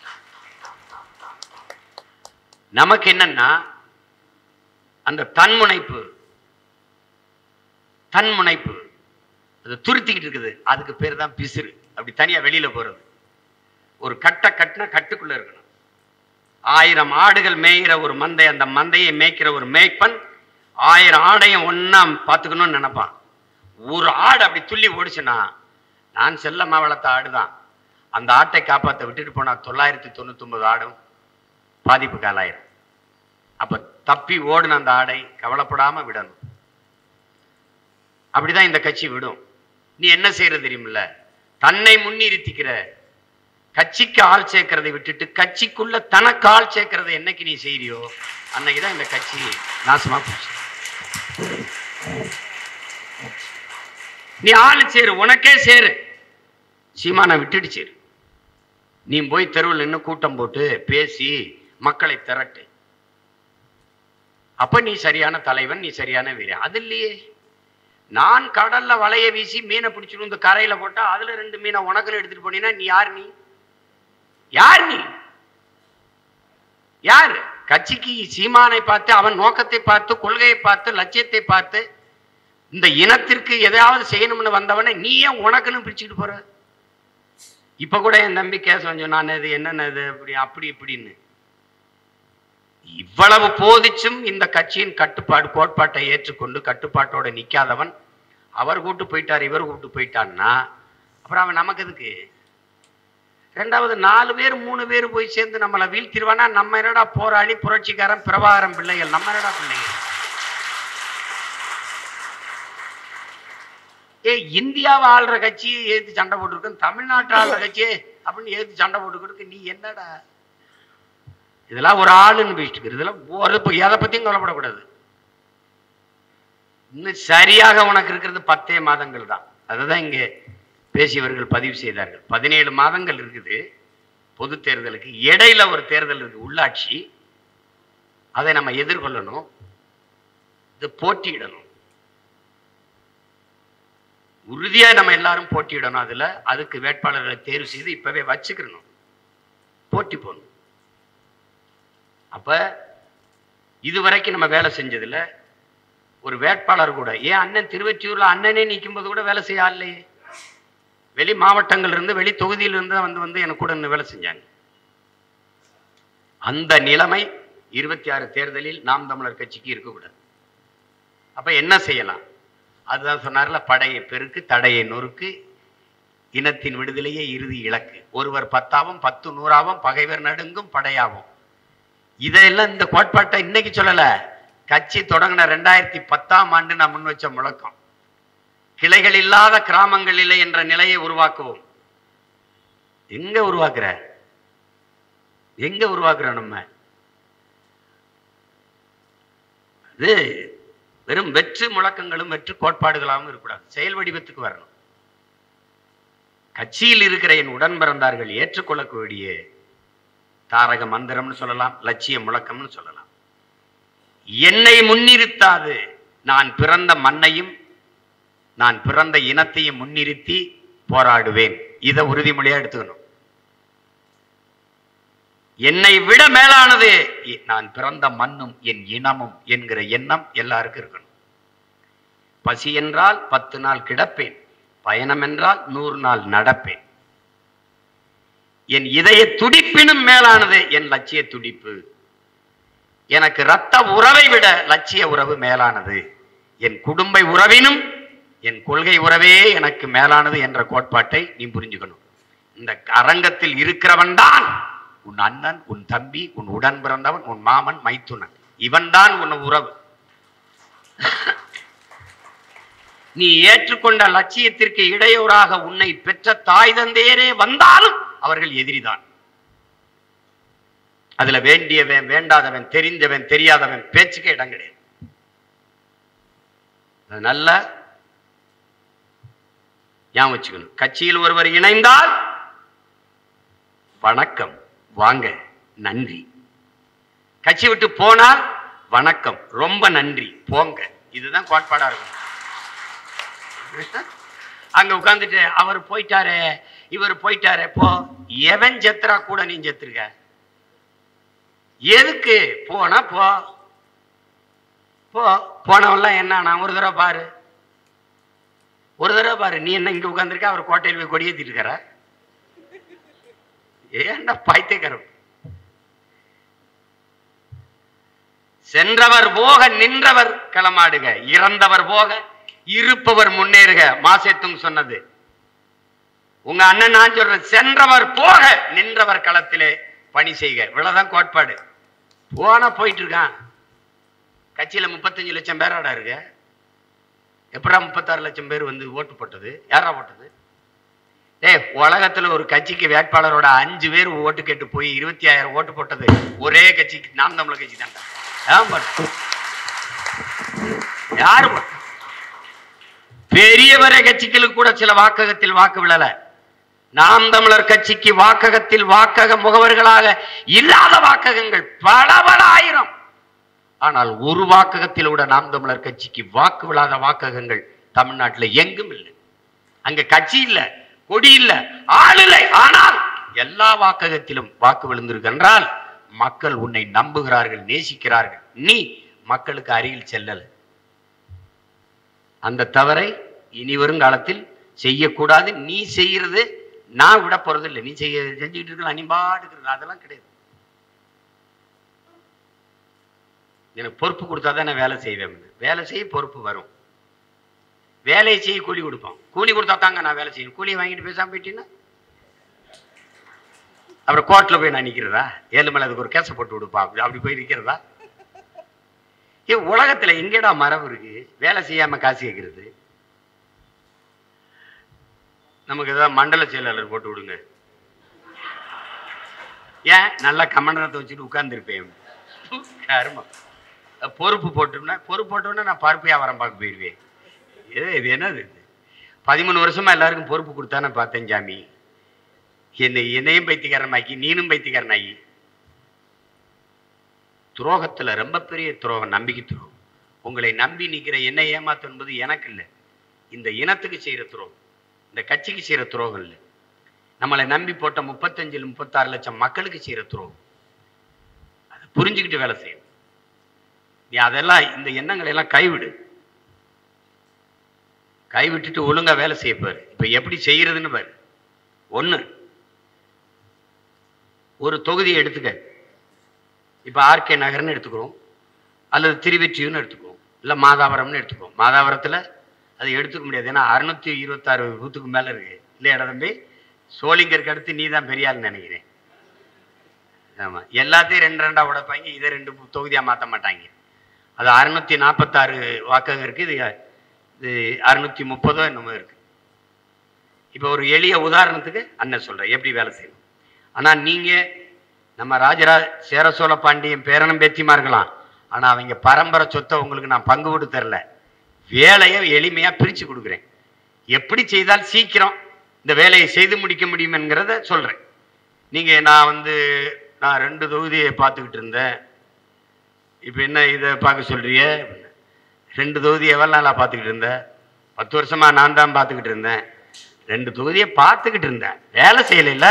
நமக்கு என்னன்னா அந்த தன்முனைப்பு தன்முனைப்பு அது துருத்திக்கிட்டு இருக்குது அதுக்கு பேர் தான் பிசிறு அப்படி தனியா வெளியில போறது ஒரு கட்ட கட்டினா கட்டுக்குள்ள இருக்கணும் ஆயிரம் ஆடுகள் மேய்கிற ஒரு மந்தை அந்த மந்தையை மேய்க்கிற ஒரு மேய்ப்பன் ஆயிரம் ஆடையும் ஒண்ணா பார்த்துக்கணும்னு நினைப்பான் ஒரு ஆடு அப்படி துள்ளி ஓடிச்சுன்னா நான் செல்லம்மா வளர்த்த ஆடுதான் அந்த ஆட்டை காப்பாற்ற விட்டுட்டு போனா தொள்ளாயிரத்தி தொண்ணூத்தொன்பது ஆடும் பாதிப்புக்கு ஆளாயிரும் அப்ப தப்பி ஓடுன அந்த ஆடை கவலைப்படாம விடணும் அப்படிதான் இந்த கட்சி விடும் நீ என்ன செய்யறது தெரியுமில்ல தன்னை முன்னிறுத்திக்கிற கட்சிக்கு ஆள் சேர்க்கறதை விட்டுட்டு கட்சிக்குள்ள தனக்கு ஆள் சேர்க்கறதை என்னைக்கு நீ செய்றியோ அன்னைக்குதான் இந்த கட்சி நாசமா போச்சு நீ ஆளு சேரு உனக்கே சேரு சீமானை விட்டுட்டு சேரு நீ போய் தெருவில் நின்று கூட்டம் போட்டு பேசி மக்களை திரட்டு அப்ப நீ சரியான தலைவன் நீ சரியான வீரன் அது இல்லையே நான் கடல்ல வலைய வீசி மீனை பிடிச்சிட்டு வந்து கரையில போட்டா அதுல ரெண்டு மீனை உனக்குன்னு எடுத்துட்டு போனீங்கன்னா நீ யார் நீ யார் நீ யார் கட்சிக்கு சீமானை பார்த்து அவன் நோக்கத்தை பார்த்து கொள்கையை பார்த்து லட்சியத்தை பார்த்து இந்த இனத்திற்கு எதையாவது செய்யணும்னு வந்தவனை நீ ஏன் உனக்குன்னு பிடிச்சிட்டு போற இப்ப கூட என் தம்பி கேச சொன்னான் இது என்னென்ன இது அப்படி அப்படி இப்படின்னு இவ்வளவு போதிச்சும் இந்த கட்சியின் கட்டுப்பாடு கோட்பாட்டை ஏற்றுக்கொண்டு கட்டுப்பாட்டோட நிக்காதவன் அவர் கூட்டு போயிட்டார் இவர் கூட்டு போயிட்டான்னா அப்புறம் அவன் நமக்கு எதுக்கு ரெண்டாவது நாலு பேர் மூணு பேர் போய் சேர்ந்து நம்மளை வீழ்த்திடுவானா நம்ம என்னடா போராளி புரட்சிக்காரன் பிரபாகரன் பிள்ளைகள் நம்ம என்னடா பிள்ளைகள் ஏ இந்தியாவை ஆள்ற கட்சியை ஏத்து சண்டை போட்டுருக்கு தமிழ்நாட்டை ஆள்ற கட்சியே அப்படின்னு ஏத்து சண்டை போட்டுக்கிட்டு நீ என்னடா இதெல்லாம் ஒரு ஆளுன்னு பேசிட்டு இருக்கு. இதெல்லாம் ஒரு இப்ப எதை பத்தியும் கவலைப்படக்கூடாது இன்னும் சரியாக உனக்கு இருக்கிறது பத்தே மாதங்கள் தான் அதுதான் இங்கே பேசியவர்கள் பதிவு செய்தார்கள் பதினேழு மாதங்கள் இருக்குது பொது தேர்தலுக்கு இடையில ஒரு தேர்தல் இருக்கு உள்ளாட்சி அதை நம்ம எதிர்கொள்ளணும் இது போட்டியிடணும் உறுதியா நம்ம எல்லாரும் போட்டியிடணும் அதுல அதுக்கு வேட்பாளர்களை தேர்வு செய்து இப்பவே வச்சுக்கிறணும் போட்டி போடணும் அப்ப இதுவரைக்கும் நம்ம வேலை செஞ்சதுல ஒரு வேட்பாளர் கூட ஏன் அண்ணன் திருவெற்றியூர்ல அண்ணனே நிற்கும் போது கூட வேலை செய்ய இல்லையே வெளி மாவட்டங்கள்ல இருந்து வெளி தொகுதியில இருந்து வந்து வந்து எனக்கு கூட நின்னு வேலை செஞ்சாங்க அந்த நிலைமை இருபத்தி ஆறு தேர்தலில் நாம் தமிழர் கட்சிக்கு இருக்கக்கூடாது அப்ப என்ன செய்யலாம் அதுதான் சொன்னார்ல படையை பெருக்கு தடையை நொறுக்கு இனத்தின் விடுதலையே இறுதி இலக்கு ஒருவர் பத்தாவும் பத்து நூறாவும் பகைவர் நடுங்கும் படையாவும் இதெல்லாம் இந்த கோட்பாட்டை இன்னைக்கு சொல்லல கட்சி தொடங்கின ரெண்டாயிரத்தி பத்தாம் ஆண்டு நான் முன் வச்ச முழக்கம் கிளைகள் இல்லாத கிராமங்கள் இல்லை என்ற நிலையை உருவாக்குவோம் எங்க உருவாக்குற எங்க உருவாக்குறோம் நம்ம இது வெறும் வெற்று முழக்கங்களும் வெற்று கோட்பாடுகளாகவும் இருக்கக்கூடாது செயல் வடிவத்துக்கு வரணும் கட்சியில் இருக்கிற என் உடன் பிறந்தார்கள் ஏற்றுக்கொள்ளக்கூடிய தாரக மந்திரம்னு சொல்லலாம் லட்சிய முழக்கம்னு சொல்லலாம் என்னை முன்னிறுத்தாது நான் பிறந்த மண்ணையும் நான் பிறந்த இனத்தையும் முன்னிறுத்தி போராடுவேன் இதை உறுதிமொழியா எடுத்துக்கணும் என்னை விட மேலானது இ- நான் பிறந்த மண்ணும் என் இனமும் என்கிற எண்ணம் எல்லாருக்கும் இருக்கணும் பசி என்றால் பத்து நாள் கிடப்பேன் பயணம் என்றால் நூறு நாள் நடப்பேன் என் இதய துடிப்பினும் மேலானது என் லட்சிய துடிப்பு எனக்கு ரத்த உறவை விட லட்சிய உறவு மேலானது என் குடும்ப உறவினும் என் கொள்கை உறவே எனக்கு மேலானது என்ற கோட்பாட்டை நீ புரிஞ்சுக்கணும் இந்த அரங்கத்தில் இருக்கிறவன் தான் உன் அண்ணன் உன் தம்பி உன் உடன் பிறந்தவன் உன் மாமன் மைத்துனன் இவன்தான் உன் உறவு நீ ஏற்றுக்கொண்ட லட்சியத்திற்கு இடையூறாக உன்னை பெற்ற தாய் தந்தையரே வந்தாலும் அவர்கள் எதிரிதான் அதுல வேண்டியவன் வேண்டாதவன் தெரிந்தவன் தெரியாதவன் பேச்சுக்கே இடம் கிடையாது அது நல்லா ஞாபகம் வச்சுக்கணும் கட்சியில் ஒருவர் இணைந்தால் வணக்கம் வாங்க நன்றி கட்சி விட்டு போனால் வணக்கம் ரொம்ப நன்றி போங்க இதுதான் கோட்பாடா இருக்கும் அங்க உட்கார்ந்துட்டு அவர் போயிட்டாரே இவர் போயிட்டாரே போ எவன் செத்துறா கூட நீ செத்துருக்க எதுக்கு போனா போ போ போனவன்லாம் என்ன நான் ஒரு தடவை பாரு ஒரு தடவை பாரு நீ என்ன இங்க உட்கார்ந்திருக்க அவர் கோட்டையில் போய் கொடியேத்திட்டு இருக்கிற ஏன்டா பைத்தியக்காரம் சென்றவர் போக நின்றவர் களமாடுக இறந்தவர் போக இருப்பவர் முன்னேறுக மாசேத்துங் சொன்னது உங்க அண்ணன் நான் சொல்றேன் சென்றவர் போக நின்றவர் களத்திலே பணி செய்க இவ்வளவுதான் கோட்பாடு போனா போயிட்டு இருக்கான் கட்சியில முப்பத்தஞ்சு லட்சம் பேராடா இருக்கு எப்படா முப்பத்தாறு லட்சம் பேர் வந்து ஓட்டு போட்டது யாரா போட்டது டேய் உலகத்துல ஒரு கட்சிக்கு வேட்பாளரோட அஞ்சு பேர் ஓட்டு கேட்டு போய் இருபத்தி ஆயிரம் ஓட்டு போட்டது ஒரே கட்சிக்கு நாம் தமிழர் கட்சி தான் யாரு போட்டா? பெரிய பெரிய கட்சிகளுக்கு கூட சில வாக்ககத்தில் வாக்கு விழல நாம் தமிழர் கட்சிக்கு வாக்ககத்தில் வாக்கக முகவர்களாக இல்லாத வாக்ககங்கள் பல பல ஆயிரம் ஆனால் ஒரு வாக்ககத்தில் கூட நாம் தமிழர் கட்சிக்கு வாக்கு விழாத வாக்ககங்கள் தமிழ்நாட்டில் எங்கும் இல்லை அங்க கட்சி இல்ல கொடி இல்ல ஆள் இல்லை ஆனால் எல்லா வாக்ககத்திலும் வாக்கு விழுந்திருக்கின்றால் மக்கள் உன்னை நம்புகிறார்கள் நேசிக்கிறார்கள் நீ மக்களுக்கு அருகில் செல்லல அந்த தவறை இனி வருங்காலத்தில் செய்யக்கூடாது நீ செய்யறது நான் விட போறது இல்லை நீ செய்ய செஞ்சுக்கிட்டு இருக்கலாம் நீ பாட்டுக்கிறது அதெல்லாம் கிடையாது எனக்கு பொறுப்பு கொடுத்தா தான் நான் வேலை செய்வேன் வேலை செய்ய பொறுப்பு வரும் வேலையை செய்ய கூலி கொடுப்போம் கூலி கொடுத்தா தாங்க நான் வேலை செய்யணும் கூலி வாங்கிட்டு பேசாம போயிட்டீங்கன்னா அப்புறம் கோர்ட்டில் போய் நான் நிற்கிறதா ஏழு மேலே அதுக்கு ஒரு கேஸை போட்டு விடுப்பா அப்படி அப்படி போய் நிற்கிறதா ஏ உலகத்துல எங்கடா மரபு இருக்கு வேலை செய்யாம காசு கேட்கறது நமக்கு ஏதாவது மண்டல செயலாளர் போட்டு விடுங்க ஏன் நல்லா கமண்டனத்தை வச்சுட்டு உட்கார்ந்துருப்பேன் கருமம் பொறுப்பு போட்டோம்னா பொறுப்பு போட்டோம்னா நான் பருப்பு வியாபாரம் பார்க்க போயிடுவேன் ஏ இது என்னது இது பதிமூணு வருஷமா எல்லாருக்கும் பொறுப்பு கொடுத்தானே பார்த்தேன் சாமி என்னை என்னையும் பைத்தியக்காரனாக்கி நீனும் பைத்தியக்காரனாகி துரோகத்துல ரொம்ப பெரிய துரோகம் நம்பிக்கை துரோகம் உங்களை நம்பி நிக்கிற என்னை ஏமாத்து என்பது எனக்கு இல்லை இந்த இனத்துக்கு செய்யற துரோகம் இந்த கட்சிக்கு செய்யற துரோகம் இல்லை நம்மளை நம்பி போட்ட முப்பத்தஞ்சு முப்பத்தாறு லட்சம் மக்களுக்கு செய்யற துரோகம் அதை புரிஞ்சுக்கிட்டு வேலை செய்யணும் நீ அதெல்லாம் இந்த எண்ணங்களை எல்லாம் கைவிடு கைவிட்டுட்டு ஒழுங்கா வேலை செய்ய பாரு இப்ப எப்படி செய்யறதுன்னு பாரு ஒண்ணு ஒரு தொகுதியை எடுத்துக்க இப்ப ஆர்கே நகர்னு எடுத்துக்கிறோம் அல்லது திருவெற்றியூர்னு எடுத்துக்குவோம் இல்ல மாதாவரம்னு எடுத்துக்குவோம் மாதாவரத்துல அது எடுத்துக்க முடியாது ஏன்னா அறுநூத்தி இருபத்தாறு பூத்துக்கு மேல இருக்கு இல்லையாடா தம்பி சோளிங்கருக்கு அடுத்து நீ தான் பெரிய ஆள்னு நினைக்கிறேன் ஆமா எல்லாத்தையும் ரெண்டு ரெண்டா உடைப்பாங்க இதை ரெண்டு தொகுதியா மாத்த மாட்டாங்க அது அறுநூத்தி நாற்பத்தாறு வாக்ககம் இருக்கு இது இது அறுநூத்தி முப்பதோ என்னமோ இருக்கு இப்போ ஒரு எளிய உதாரணத்துக்கு அண்ணன் சொல்றேன் எப்படி வேலை செய்யணும் ஆனா நீங்க நம்ம ராஜராஜ சேர சோழ பாண்டியன் பேரனும் பேத்தியமா இருக்கலாம் ஆனா அவங்க பரம்பரை சொத்தை உங்களுக்கு நான் பங்கு விட்டு தரல வேலையை எளிமையா பிரிச்சு கொடுக்குறேன் எப்படி செய்தால் சீக்கிரம் இந்த வேலையை செய்து முடிக்க முடியும் என்கிறத சொல்றேன் நீங்க நான் வந்து நான் ரெண்டு தொகுதியை பார்த்துக்கிட்டு இருந்தேன் இப்போ என்ன இதை பார்க்க சொல்றிய ரெண்டு தொகுதி எவ்வளோ நாளாக பார்த்துக்கிட்டு இருந்தேன் பத்து வருஷமா நான் தான் பார்த்துக்கிட்டு இருந்தேன் ரெண்டு தொகுதியை பார்த்துக்கிட்டு இருந்தேன் வேலை செய்யலைல்ல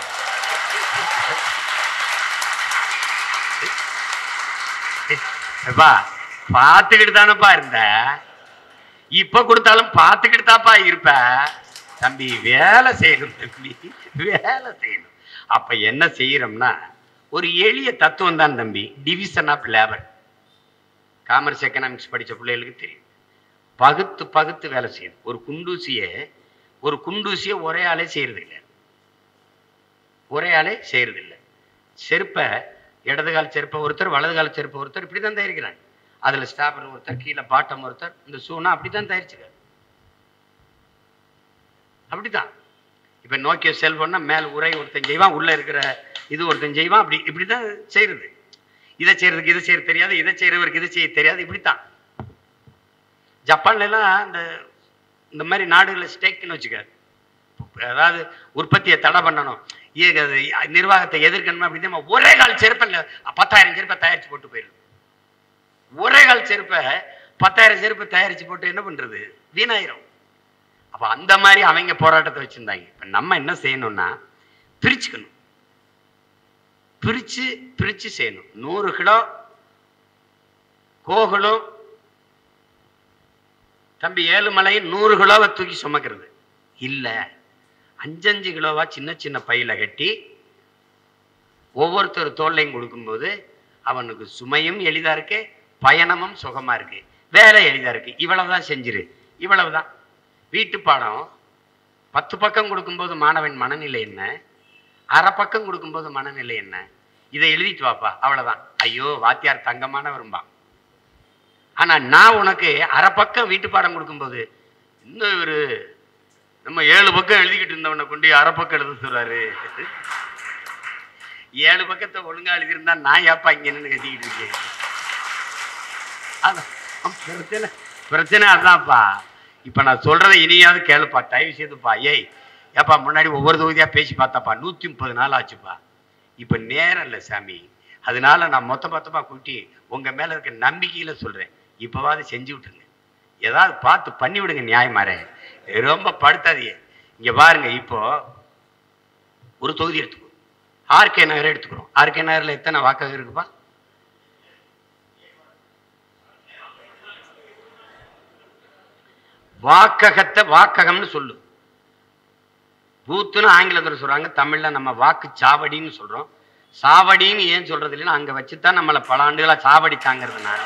எப்பா பார்த்துக்கிட்டு தானப்பா இருந்த இப்ப கொடுத்தாலும் பார்த்துக்கிட்டு தான்ப்பா இருப்ப தம்பி வேலை செய்யணும் தம்பி வேலை செய்யணும் அப்ப என்ன செய்யறோம்னா ஒரு எளிய தத்துவம் தான் தம்பி division of labour commerce economics படிச்ச பிள்ளைகளுக்கு தெரியும் பகுத்து பகுத்து வேலை செய்யணும் ஒரு குண்டூசியை ஒரு குண்டூசியை ஒரே ஆளே செய்யறது இல்லை ஒரே ஆளே செய்யறது இல்லை செருப்பை இடது கால செருப்பை ஒருத்தர் வலது கால செருப்பை ஒருத்தர் இப்படி தான் தயாரிக்கிறாங்க அதுல ஸ்டாப்பர் ஒருத்தர் கீழே பாட்டம் ஒருத்தர் இந்த ஷூனா அப்படி தான் தயாரிச்சுக்காரு அப்படிதான் இப்ப நோக்கிய செல்போன்னா மேல் உரை ஒருத்தன் செய்வான் உள்ள இருக்கிற இது ஒருத்தன் செய்வான் அப்படி இப்படிதான் செய்யறது இதை செய்யறதுக்கு இதை செய்ய தெரியாது இதை செய்யறவருக்கு இதை செய்ய தெரியாது இப்படித்தான் ஜப்பான்ல எல்லாம் இந்த இந்த மாதிரி நாடுகளில் ஸ்டேக்குன்னு வச்சுக்க அதாவது உற்பத்தியை தடை பண்ணணும் ஏ- அது நிர்வாகத்தை எதிர்க்கணும் அப்படின்னு ஒரே கால் செருப்பை பத்தாயிரம் செருப்பை தயாரிச்சு போட்டு போயிடும் ஒரே கால் செருப்பை பத்தாயிரம் செருப்பை தயாரிச்சு போட்டு என்ன பண்றது வீணாயிரும் அப்ப அந்த மாதிரி அவங்க போராட்டத்தை வச்சிருந்தாங்க இப்ப நம்ம என்ன செய்யணும்னா பிரிச்சுக்கணும் பிரிச்சு பிரிச்சு செய்யணும் நூறு கிலோ கோகுலம் தம்பி ஏழுமலை நூறு கிலோவை தூக்கி சுமக்கிறது இல்ல அஞ்சஞ்சு கிலோவா சின்ன சின்ன பையில கட்டி ஒவ்வொருத்தர் தோல்லையும் கொடுக்கும்போது அவனுக்கு சுமையும் எளிதா இருக்கு பயணமும் சுகமா இருக்கு வேலை எளிதா இருக்கு இவ்வளவுதான் செஞ்சிரு இவ்வளவுதான் வீட்டு பாடம் பத்து பக்கம் கொடுக்கும்போது மாணவன் மனநிலை என்ன அரை பக்கம் கொடுக்கும்போது மனநிலை என்ன இதை எழுதிட்டு வாப்பா அவ்வளவுதான் ஐயோ வாத்தியார் தங்கமானவரும்பா ஆனா நான் உனக்கு அரை பக்கம் வீட்டு பாடம் கொடுக்கும்போது இன்னும் இவரு நம்ம ஏழு பக்கம் எழுதிக்கிட்டு இருந்தவனை கொண்டு அரை பக்கம் எழுத சொல்றாரு ஏழு பக்கத்தை ஒழுங்கா எழுதியிருந்தா நான் ஏப்பா இங்க நின்று கத்திக்கிட்டு இருக்கேன் அதான் பிரச்சனை பிரச்சனை அதான்ப்பா இப்ப நான் சொல்றதை இனியாவது கேளுப்பா தயவு செய்துப்பா ஏய் ஏப்பா முன்னாடி ஒவ்வொரு தொகுதியா பேசி பார்த்தாப்பா நூத்தி முப்பது நாள் ஆச்சுப்பா இப்ப நேரம் இல்லை சாமி அதனால நான் மொத்த மொத்தமா கூட்டி உங்க மேல இருக்க நம்பிக்கையில சொல்றேன் இப்பவாது செஞ்சு விட்டுருங்க ஏதாவது பார்த்து பண்ணி விடுங்க நியாயமாரே ரொம்ப படுத்தாதீங்க இங்க பாருங்க இப்போ ஒரு தொகுதி எடுத்துக்கோ ஆர்கே நகர் எடுத்துக்கிறோம் ஆர்கே நகர்ல எத்தனை வாக்ககம் இருக்குப்பா வாக்ககத்தை வாக்ககம்னு சொல்லு பூத்துன்னு ஆங்கிலத்தில் சொல்றாங்க தமிழ்ல நம்ம வாக்கு சாவடின்னு சொல்றோம் சாவடின்னு ஏன் சொல்றது இல்லைன்னா அங்க வச்சுதான் நம்மளை பல ஆண்டுகளா சாவடி தாங்கிறதுனால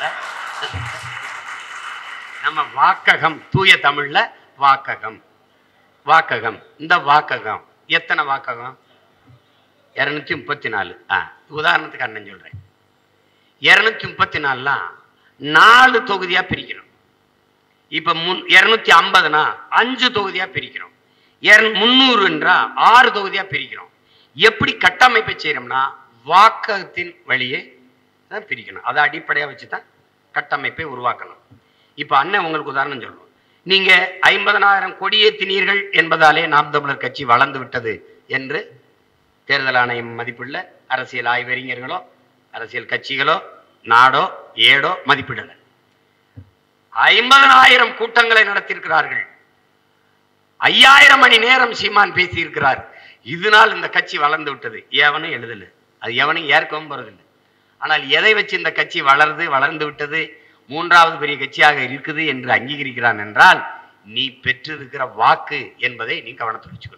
நம்ம வாக்ககம் தூய தமிழ்ல வாக்ககம் வாக்ககம் இந்த வாக்ககம் எத்தனை வாக்ககம் இருநூத்தி முப்பத்தி நாலு ஆ உதாரணத்துக்கு அண்ணன் சொல்றேன் இருநூத்தி முப்பத்தி நாலுலாம் நாலு தொகுதியா பிரிக்கணும் இப்ப முன் இருநூத்தி ஐம்பதுனா அஞ்சு தொகுதியா பிரிக்கிறோம் இரண்- முந்நூறுன்றா ஆறு தொகுதியா பிரிக்கிறோம் எப்படி கட்டமைப்பை செய்யறோம்னா வாக்ககத்தின் வழியே தான் பிரிக்கணும் அதை அடிப்படையா வச்சு தான் கட்டமைப்பை உருவாக்கணும் இப்ப அண்ணன் உங்களுக்கு உதாரணம் சொல்லுவோம் நீங்க ஐம்பதனாயிரம் கொடியேற்றினீர்கள் என்பதாலே நாம் தமிழர் கட்சி வளர்ந்து விட்டது என்று தேர்தல் ஆணையம் மதிப்புள்ள அரசியல் ஆய்வறிஞர்களோ அரசியல் கட்சிகளோ நாடோ ஏடோ மதிப்பிடலை ஐம்பதனாயிரம் கூட்டங்களை நடத்தியிருக்கிறார்கள் ஐயாயிரம் மணி நேரம் சீமான் பேசியிருக்கிறார் இதனால் இந்த கட்சி வளர்ந்து விட்டது எவனும் எழுதல அது எவனும் ஏற்கவும் போறதில்லை ஆனால் எதை வச்சு இந்த கட்சி வளர்ந்து வளர்ந்து விட்டது மூன்றாவது பெரிய கட்சியாக இருக்குது என்று அங்கீகரிக்கிறான் என்றால் நீ பெற்றிருக்கிற வாக்கு என்பதை நீ கவனத்தில் வச்சுக்கணும்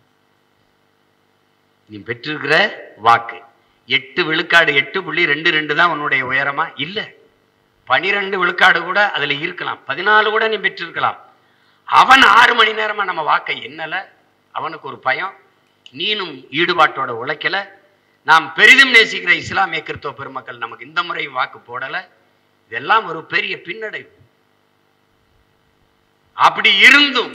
நீ பெற்றிருக்கிற வாக்கு எட்டு விழுக்காடு எட்டு புள்ளி ரெண்டு ரெண்டு தான் உன்னுடைய உயரமா இல்ல பனிரெண்டு விழுக்காடு கூட அதுல இருக்கலாம் பதினாலு கூட நீ பெற்றிருக்கலாம் அவன் ஆறு மணி நேரமா நம்ம வாக்கை என்னல அவனுக்கு ஒரு பயம் நீனும் ஈடுபாட்டோட உழைக்கல நாம் பெரிதும் நேசிக்கிற இஸ்லாமிய கிறிஸ்தவ பெருமக்கள் நமக்கு இந்த முறை வாக்கு போடல இதெல்லாம் ஒரு பெரிய பின்னடைவு அப்படி இருந்தும்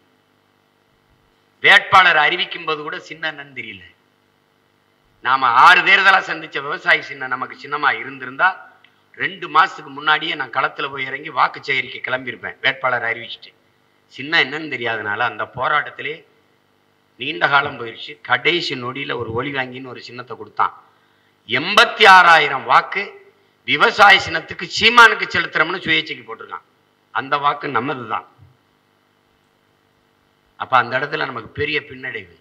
வேட்பாளர் அறிவிக்கும் போது கூட சின்னம் தெரியல நாம ஆறு தேர்தலா சந்திச்ச விவசாயி சின்னம் நமக்கு சின்னமா இருந்திருந்தா ரெண்டு மாசத்துக்கு முன்னாடியே நான் களத்துல போய் இறங்கி வாக்கு சேகரிக்க கிளம்பியிருப்பேன் வேட்பாளர் அறிவிச்சிட்டு சின்னம் என்னன்னு தெரியாதனால அந்த போராட்டத்திலே நீண்ட காலம் போயிடுச்சு கடைசி நொடியில ஒரு ஒளி வாங்கின்னு ஒரு சின்னத்தை கொடுத்தான் எண்பத்தி ஆறாயிரம் வாக்கு விவசாய சின்னத்துக்கு சீமானுக்கு செலுத்துறோம்னு சுயேட்சைக்கு போட்டிருக்கான் அந்த வாக்கு நம்மது தான் அப்ப அந்த இடத்துல நமக்கு பெரிய பின்னடைவு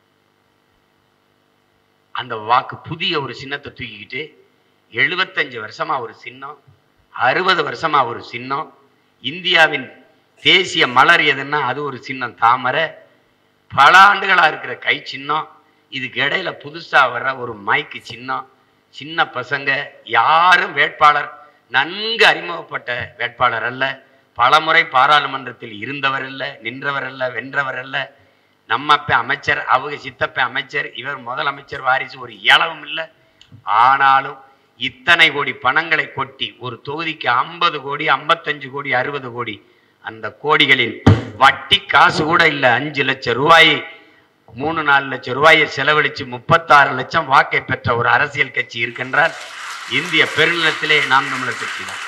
அந்த வாக்கு புதிய ஒரு சின்னத்தை தூக்கிக்கிட்டு எழுபத்தஞ்சு வருஷமா ஒரு சின்னம் அறுபது வருஷமா ஒரு சின்னம் இந்தியாவின் தேசிய மலர் எதுன்னா அது ஒரு சின்னம் தாமரை பல ஆண்டுகளா இருக்கிற கை சின்னம் இதுக்கு இடையில புதுசா வர்ற ஒரு மைக்கு சின்னம் சின்ன பசங்க யாரும் வேட்பாளர் நன்கு அறிமுகப்பட்ட வேட்பாளர் அல்ல பலமுறை பாராளுமன்றத்தில் இருந்தவர் அல்ல நின்றவர் அல்ல வென்றவர் அல்ல நம்ம அப்ப அமைச்சர் அவங்க சித்தப்ப அமைச்சர் இவர் முதலமைச்சர் வாரிசு ஒரு இளவும் இல்லை ஆனாலும் இத்தனை கோடி பணங்களை கொட்டி ஒரு தொகுதிக்கு ஐம்பது கோடி ஐம்பத்தஞ்சு கோடி அறுபது கோடி அந்த கோடிகளின் வட்டி காசு கூட இல்லை அஞ்சு லட்சம் ரூபாயை மூணு நாலு லட்சம் ரூபாயை செலவழிச்சு முப்பத்தாறு லட்சம் வாக்கை பெற்ற ஒரு அரசியல் கட்சி இருக்கின்றால் இந்திய பெருநிலத்திலே நாம் தமிழர் கட்சி தான்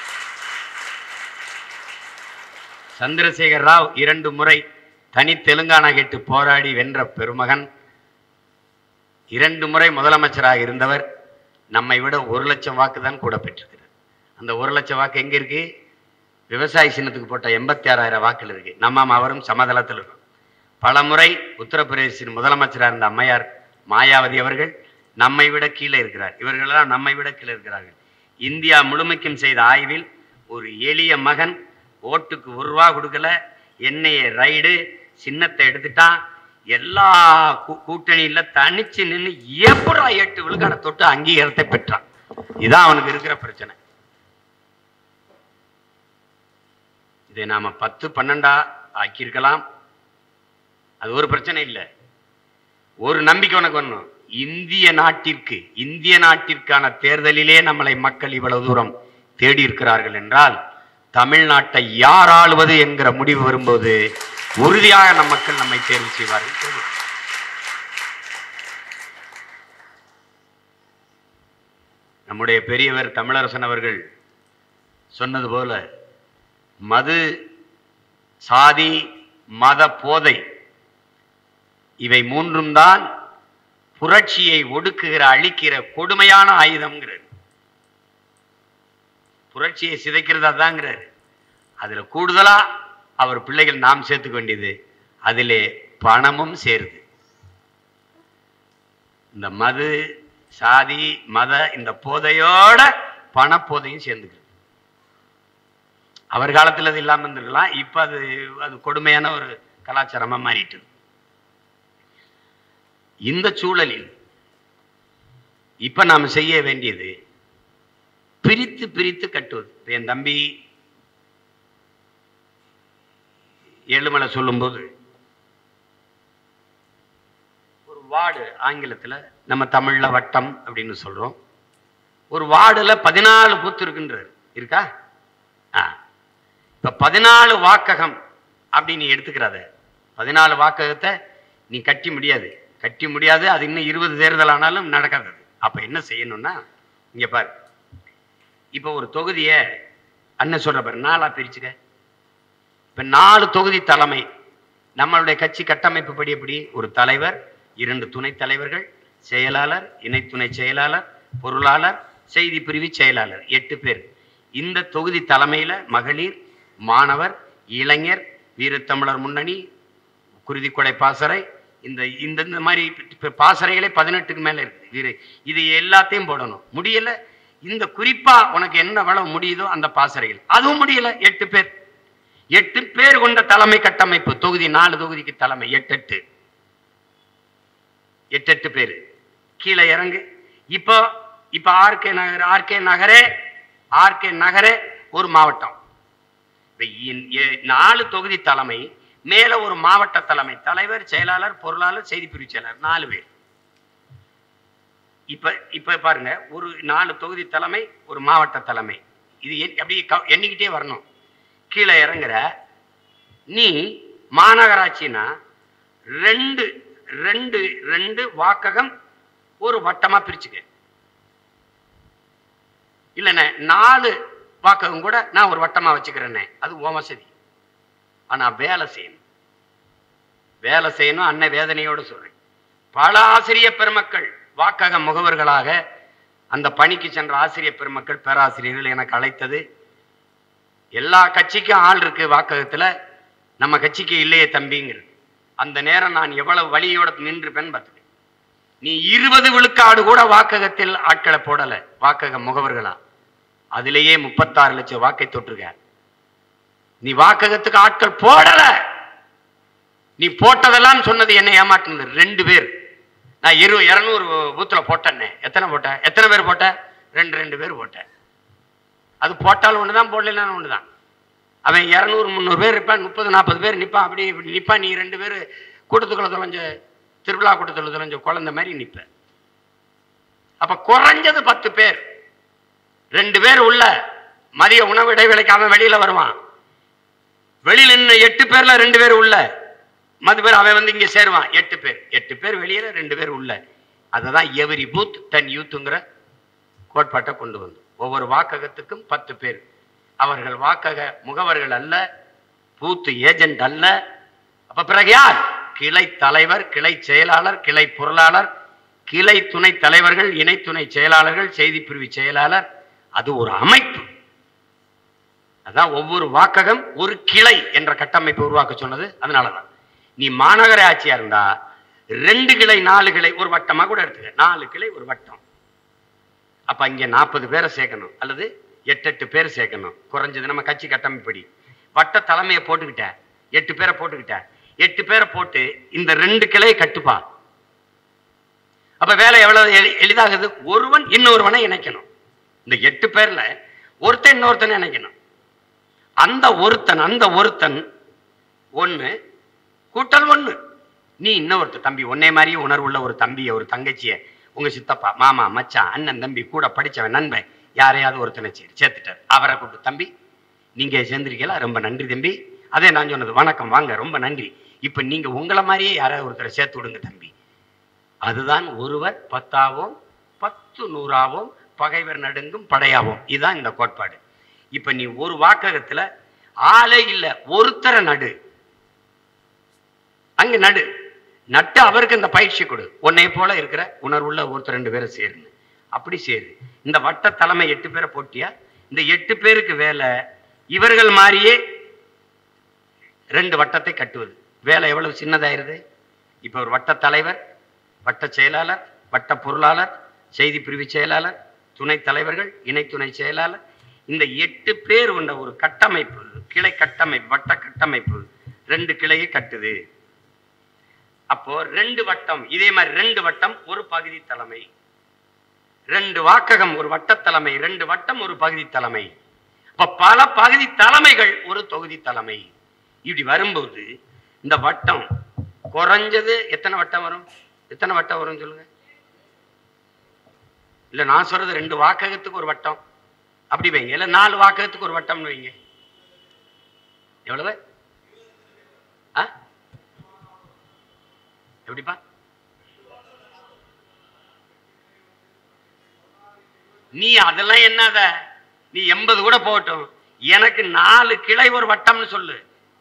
சந்திரசேகர் ராவ் இரண்டு முறை தனி தெலுங்கானா கேட்டு போராடி வென்ற பெருமகன் இரண்டு முறை முதலமைச்சராக இருந்தவர் நம்மை விட ஒரு லட்சம் வாக்கு தான் கூட பெற்றிருக்கிறார் அந்த ஒரு லட்சம் வாக்கு எங்க இருக்கு விவசாய சின்னத்துக்கு போட்ட எண்பத்தி ஆறாயிரம் வாக்குகள் இருக்கு நம்ம அவரும் சமதளத்தில் இருக்கும் பல முறை உத்தரப்பிரதேசின் முதலமைச்சராக இருந்த அம்மையார் மாயாவதி அவர்கள் நம்மை விட கீழே இருக்கிறார் இவர்களெல்லாம் நம்மை விட கீழே இருக்கிறார்கள் இந்தியா முழுமைக்கும் செய்த ஆய்வில் ஒரு எளிய மகன் ஓட்டுக்கு ஒரு ரூபா கொடுக்கல என்னைய ரைடு சின்னத்தை எடுத்துட்டான் எல்லா கூ- கூட்டணியில தனிச்சு நின்று எப்படா எட்டு விழுக்காட தொட்டு அங்கீகாரத்தை பெற்றான் இதான் அவனுக்கு இருக்கிற பிரச்சனை இதை நாம பத்து பன்னெண்டா ஆக்கியிருக்கலாம் அது ஒரு பிரச்சனை இல்லை ஒரு நம்பிக்கை உனக்கு வரணும் இந்திய நாட்டிற்கு இந்திய நாட்டிற்கான தேர்தலிலே நம்மளை மக்கள் இவ்வளவு தூரம் தேடி இருக்கிறார்கள் என்றால் தமிழ்நாட்டை யார் ஆளுவது என்கிற முடிவு வரும்போது உறுதியாக நம் மக்கள் நம்மை தேர்வு செய்வார்கள் தெரியும். நம்முடைய பெரியவர் தமிழரசன் அவர்கள் சொன்னது போல மது சாதி மத போதை இவை மூன்றும் தான் புரட்சியை ஒடுக்குகிற அழிக்கிற கொடுமையான ஆயுதம்ங்கிறார் புரட்சியை சிதைக்கிறதா தாங்கிறார் அதுல கூடுதலா அவர் பிள்ளைகள் நாம் சேர்த்துக்க வேண்டியது அதிலே பணமும் சேருது இந்த மது சாதி மத இந்த போதையோட பணப்போதையும் சேர்ந்துக்கிறது அவர் காலத்துல அது இல்லாம இருந்திருக்கலாம் இப்ப அது அது கொடுமையான ஒரு கலாச்சாரமா மாறிட்டு இந்த சூழலில் இப்ப நாம செய்ய வேண்டியது பிரித்து பிரித்து கட்டுவது இப்ப என் தம்பி ஏழுமலை சொல்லும்போது ஒரு வார்டு ஆங்கிலத்துல நம்ம தமிழ்ல வட்டம் அப்படின்னு சொல்றோம் ஒரு வார்டுல பதினாலு பூத்து இருக்குன்றார் இருக்கா ஆ இப்ப பதினாலு வாக்ககம் அப்படி நீ எடுத்துக்கிறாத பதினாலு வாக்ககத்தை நீ கட்டி முடியாது கட்டி முடியாது அது இன்னும் இருபது தேர்தல் ஆனாலும் நடக்காது அது. அப்ப என்ன செய்யணும்னா இங்க பாரு இப்ப ஒரு தொகுதியை அண்ணன் சொல்ற பாரு நாலா பிரிச்சுக்க இப்ப நாலு தொகுதி தலைமை நம்மளுடைய கட்சி கட்டமைப்பு படி எப்படி ஒரு தலைவர் இரண்டு துணைத் தலைவர்கள் செயலாளர் இணை துணை செயலாளர் பொருளாளர் செய்தி பிரிவு செயலாளர் எட்டு பேர் இந்த தொகுதி தலைமையில மகளிர் மாணவர் இளைஞர் வீரத்தமிழர் முன்னணி குருதிக்கொடை பாசறை இந்த இந்த இந்த மாதிரி இப்ப பாசறைகளே பதினெட்டுக்கு மேல இருக்கு வீர- இது எல்லாத்தையும் போடணும் முடியல இந்த குறிப்பா உனக்கு என்ன வளம் முடியுதோ அந்த பாசறைகள் அதுவும் முடியல எட்டு பேர் எட்டு பேர் கொண்ட தலைமை கட்டமைப்பு தொகுதி நாலு தொகுதிக்கு தலைமை எட்டு எட்டு எட்டு எட்டு பேர் கீழே இறங்கு இப்போ இப்போ ஆர்கே நகர் ஆர்கே நகரே ஆர்கே நகரே ஒரு மாவட்டம் இப்ப இ- எ- நாலு தொகுதி தலைமை மேல ஒரு மாவட்ட தலைமை தலைவர் செயலாளர் பொருளாளர் செய்திப்பிரிவு செயலாளர் நாலு பேர் இப்ப இப்ப பாருங்க ஒரு நாலு தொகுதி தலைமை ஒரு மாவட்ட தலைமை இது எண்- அப்படி க- எண்ணிக்கிட்டே வரணும் கீழே இறங்குற நீ மாநகராட்சினா ரெண்டு ரெண்டு ரெண்டு வாக்ககம் ஒரு வட்டமா பிரிச்சுக்க இல்லைண்ணே நாலு வாக்ககம் கூட நான் ஒரு வட்டமா வச்சுக்கிறேனே அது உன் வசதி ஆனா வேலை செய்யணும் வேலை செய்யணும் அன்ன வேதனையோடு சொல்றேன் பல ஆசிரிய பெருமக்கள் வாக்கக முகவர்களாக அந்த பணிக்கு சென்ற ஆசிரியர் பெருமக்கள் பேராசிரியர்கள் எனக்கு அழைத்தது எல்லா கட்சிக்கும் ஆள் இருக்கு வாக்ககத்துல நம்ம கட்சிக்கு இல்லையே தம்பிங்கிறது அந்த நேரம் நான் எவ்வளவு வழியோட நின்றுப்பேன் பார்த்துக்க நீ இருபது விழுக்காடு கூட வாக்ககத்தில் ஆட்களை போடல வாக்கக முகவர்களா அதிலேயே முப்பத்தாறு லட்சம் வாக்கை தொற்றுக நீ வாக்ககத்துக்கு ஆட்கள் போடல நீ போட்டதெல்லாம் சொன்னது என்னை ஏமாற்றுனது ரெண்டு பேர் நான் இரு இருநூறு பூத்துல போட்டேன்னே எத்தனை போட்டேன் எத்தனை பேர் போட்ட ரெண்டு ரெண்டு பேர் போட்டேன் அது போட்டாலும் ஒண்ணுதான் போடலாம் ஒண்ணுதான் அவன் இரநூறு முந்நூறு பேர் இருப்பான் முப்பது நாற்பது பேர் நிப்பான் அப்படி இப்படி நிப்பான் நீ ரெண்டு பேர் கூட்டத்துக்குள்ள தொலைஞ்ச திருவிழா கூட்டத்தில் தொலைஞ்ச குழந்தை மாதிரி நிப்ப அப்ப குறைஞ்சது பத்து பேர் ரெண்டு பேர் உள்ள மதிய உணவு இடைவேளைக்கு அவன் வெளியில வருவான் வெளியில நின்ன எட்டு பேர்ல ரெண்டு பேர் உள்ள மது பேர் அவன் வந்து இங்க சேருவான் எட்டு பேர் எட்டு பேர் வெளியில ரெண்டு பேர் உள்ள அததான் எவரி பூத் தன் யூத்துங்கிற கோட்பாட்டை கொண்டு வந்து ஒவ்வொரு வாக்ககத்துக்கும் பத்து பேர் அவர்கள் வாக்கக முகவர்கள் அல்ல பூத்து ஏஜென்ட் அல்ல அப்ப பிறகு யார் கிளை தலைவர் கிளை செயலாளர் கிளை பொருளாளர் கிளை துணை தலைவர்கள் இணை துணை செயலாளர்கள் செய்தி பிரிவு செயலாளர் அது ஒரு அமைப்பு அதான் ஒவ்வொரு வாக்ககம் ஒரு கிளை என்ற கட்டமைப்பை உருவாக்க சொன்னது அதனாலதான் நீ மாநகர ஆட்சியா இருந்தா ரெண்டு கிளை நாலு கிளை ஒரு வட்டமா கூட எடுத்துக்க நாலு கிளை ஒரு வட்டம் அப்ப இங்க நாற்பது பேரை சேர்க்கணும் அல்லது எட்டு எட்டு பேர் சேர்க்கணும் குறைஞ்சது நம்ம கட்சி கட்டமைப்படி வட்ட தலைமையை போட்டுக்கிட்ட எட்டு பேரை போட்டுக்கிட்ட எட்டு பேரை போட்டு இந்த ரெண்டு கிளையை கட்டுப்பா அப்ப வேலை எவ்வளவு எளி- எளிதாகுது ஒருவன் இன்னொருவனை இணைக்கணும் இந்த எட்டு பேர்ல ஒருத்தன் இன்னொருத்தனை இணைக்கணும் அந்த ஒருத்தன் அந்த ஒருத்தன் ஒண்ணு கூட்டல் ஒண்ணு நீ இன்னொருத்தர் தம்பி உன்னை மாதிரியே உணர்வுள்ள ஒரு தம்பிய ஒரு தங்கச்சிய உங்க சித்தப்பா மாமா மச்சான் அண்ணன் தம்பி கூட படிச்சவன் நண்பன் யாரையாவது ஒருத்தனை சரி சேர்த்துட்டார் அவரை கூப்பிட்டு தம்பி நீங்க சேர்ந்திருக்கீங்களா ரொம்ப நன்றி தம்பி அதே நான் சொன்னது வணக்கம் வாங்க ரொம்ப நன்றி இப்ப நீங்க உங்களை மாதிரியே யாராவது ஒருத்தரை சேர்த்து விடுங்க தம்பி அதுதான் ஒருவர் பத்தாவோம் பத்து நூறாவோம் பகைவர் நடுங்கும் படையாவோம் இதுதான் இந்த கோட்பாடு இப்ப நீ ஒரு வாக்ககத்துல ஆளே இல்ல ஒருத்தரை நடு அங்க நடு நட்டு அவருக்கு இந்த பயிற்சி கொடு உன்னை போல இருக்கிற உணர்வுள்ள ஒருத்தர் ரெண்டு பேரை சேருங்க அப்படி சேரு இந்த வட்ட தலைமை எட்டு பேரை போட்டியா இந்த எட்டு பேருக்கு வேலை இவர்கள் மாதிரியே ரெண்டு வட்டத்தை கட்டுவது வேலை எவ்வளவு சின்னதாயிருது இப்ப ஒரு வட்ட தலைவர் வட்ட செயலாளர் வட்ட பொருளாளர் செய்தி பிரிவு செயலாளர் துணை தலைவர்கள் இணை துணை செயலாளர் இந்த எட்டு பேர் கொண்ட ஒரு கட்டமைப்பு கிளை கட்டமைப்பு வட்ட கட்டமைப்பு ரெண்டு கிளையை கட்டுது அப்போ ரெண்டு வட்டம் இதே மாதிரி ரெண்டு வட்டம் ஒரு பகுதி தலைமை ரெண்டு வாக்ககம் ஒரு வட்ட தலைமை ரெண்டு வட்டம் ஒரு பகுதி தலைமை அப்ப பல பகுதி தலைமைகள் ஒரு தொகுதி தலைமை இப்படி வரும்போது இந்த வட்டம் குறைஞ்சது எத்தனை வட்டம் வரும் எத்தனை வட்டம் வரும் சொல்லுங்க இல்ல நான் சொல்றது ரெண்டு வாக்ககத்துக்கு ஒரு வட்டம் அப்படி வைங்க இல்ல நாலு வாக்ககத்துக்கு ஒரு வட்டம்னு வைங்க எவ்வளவு ஆ எப்படிப்பா நீ அதெல்லாம் என்னத நீ எண்பது கூட போகட்டும் எனக்கு நாலு கிளை ஒரு வட்டம்னு சொல்லு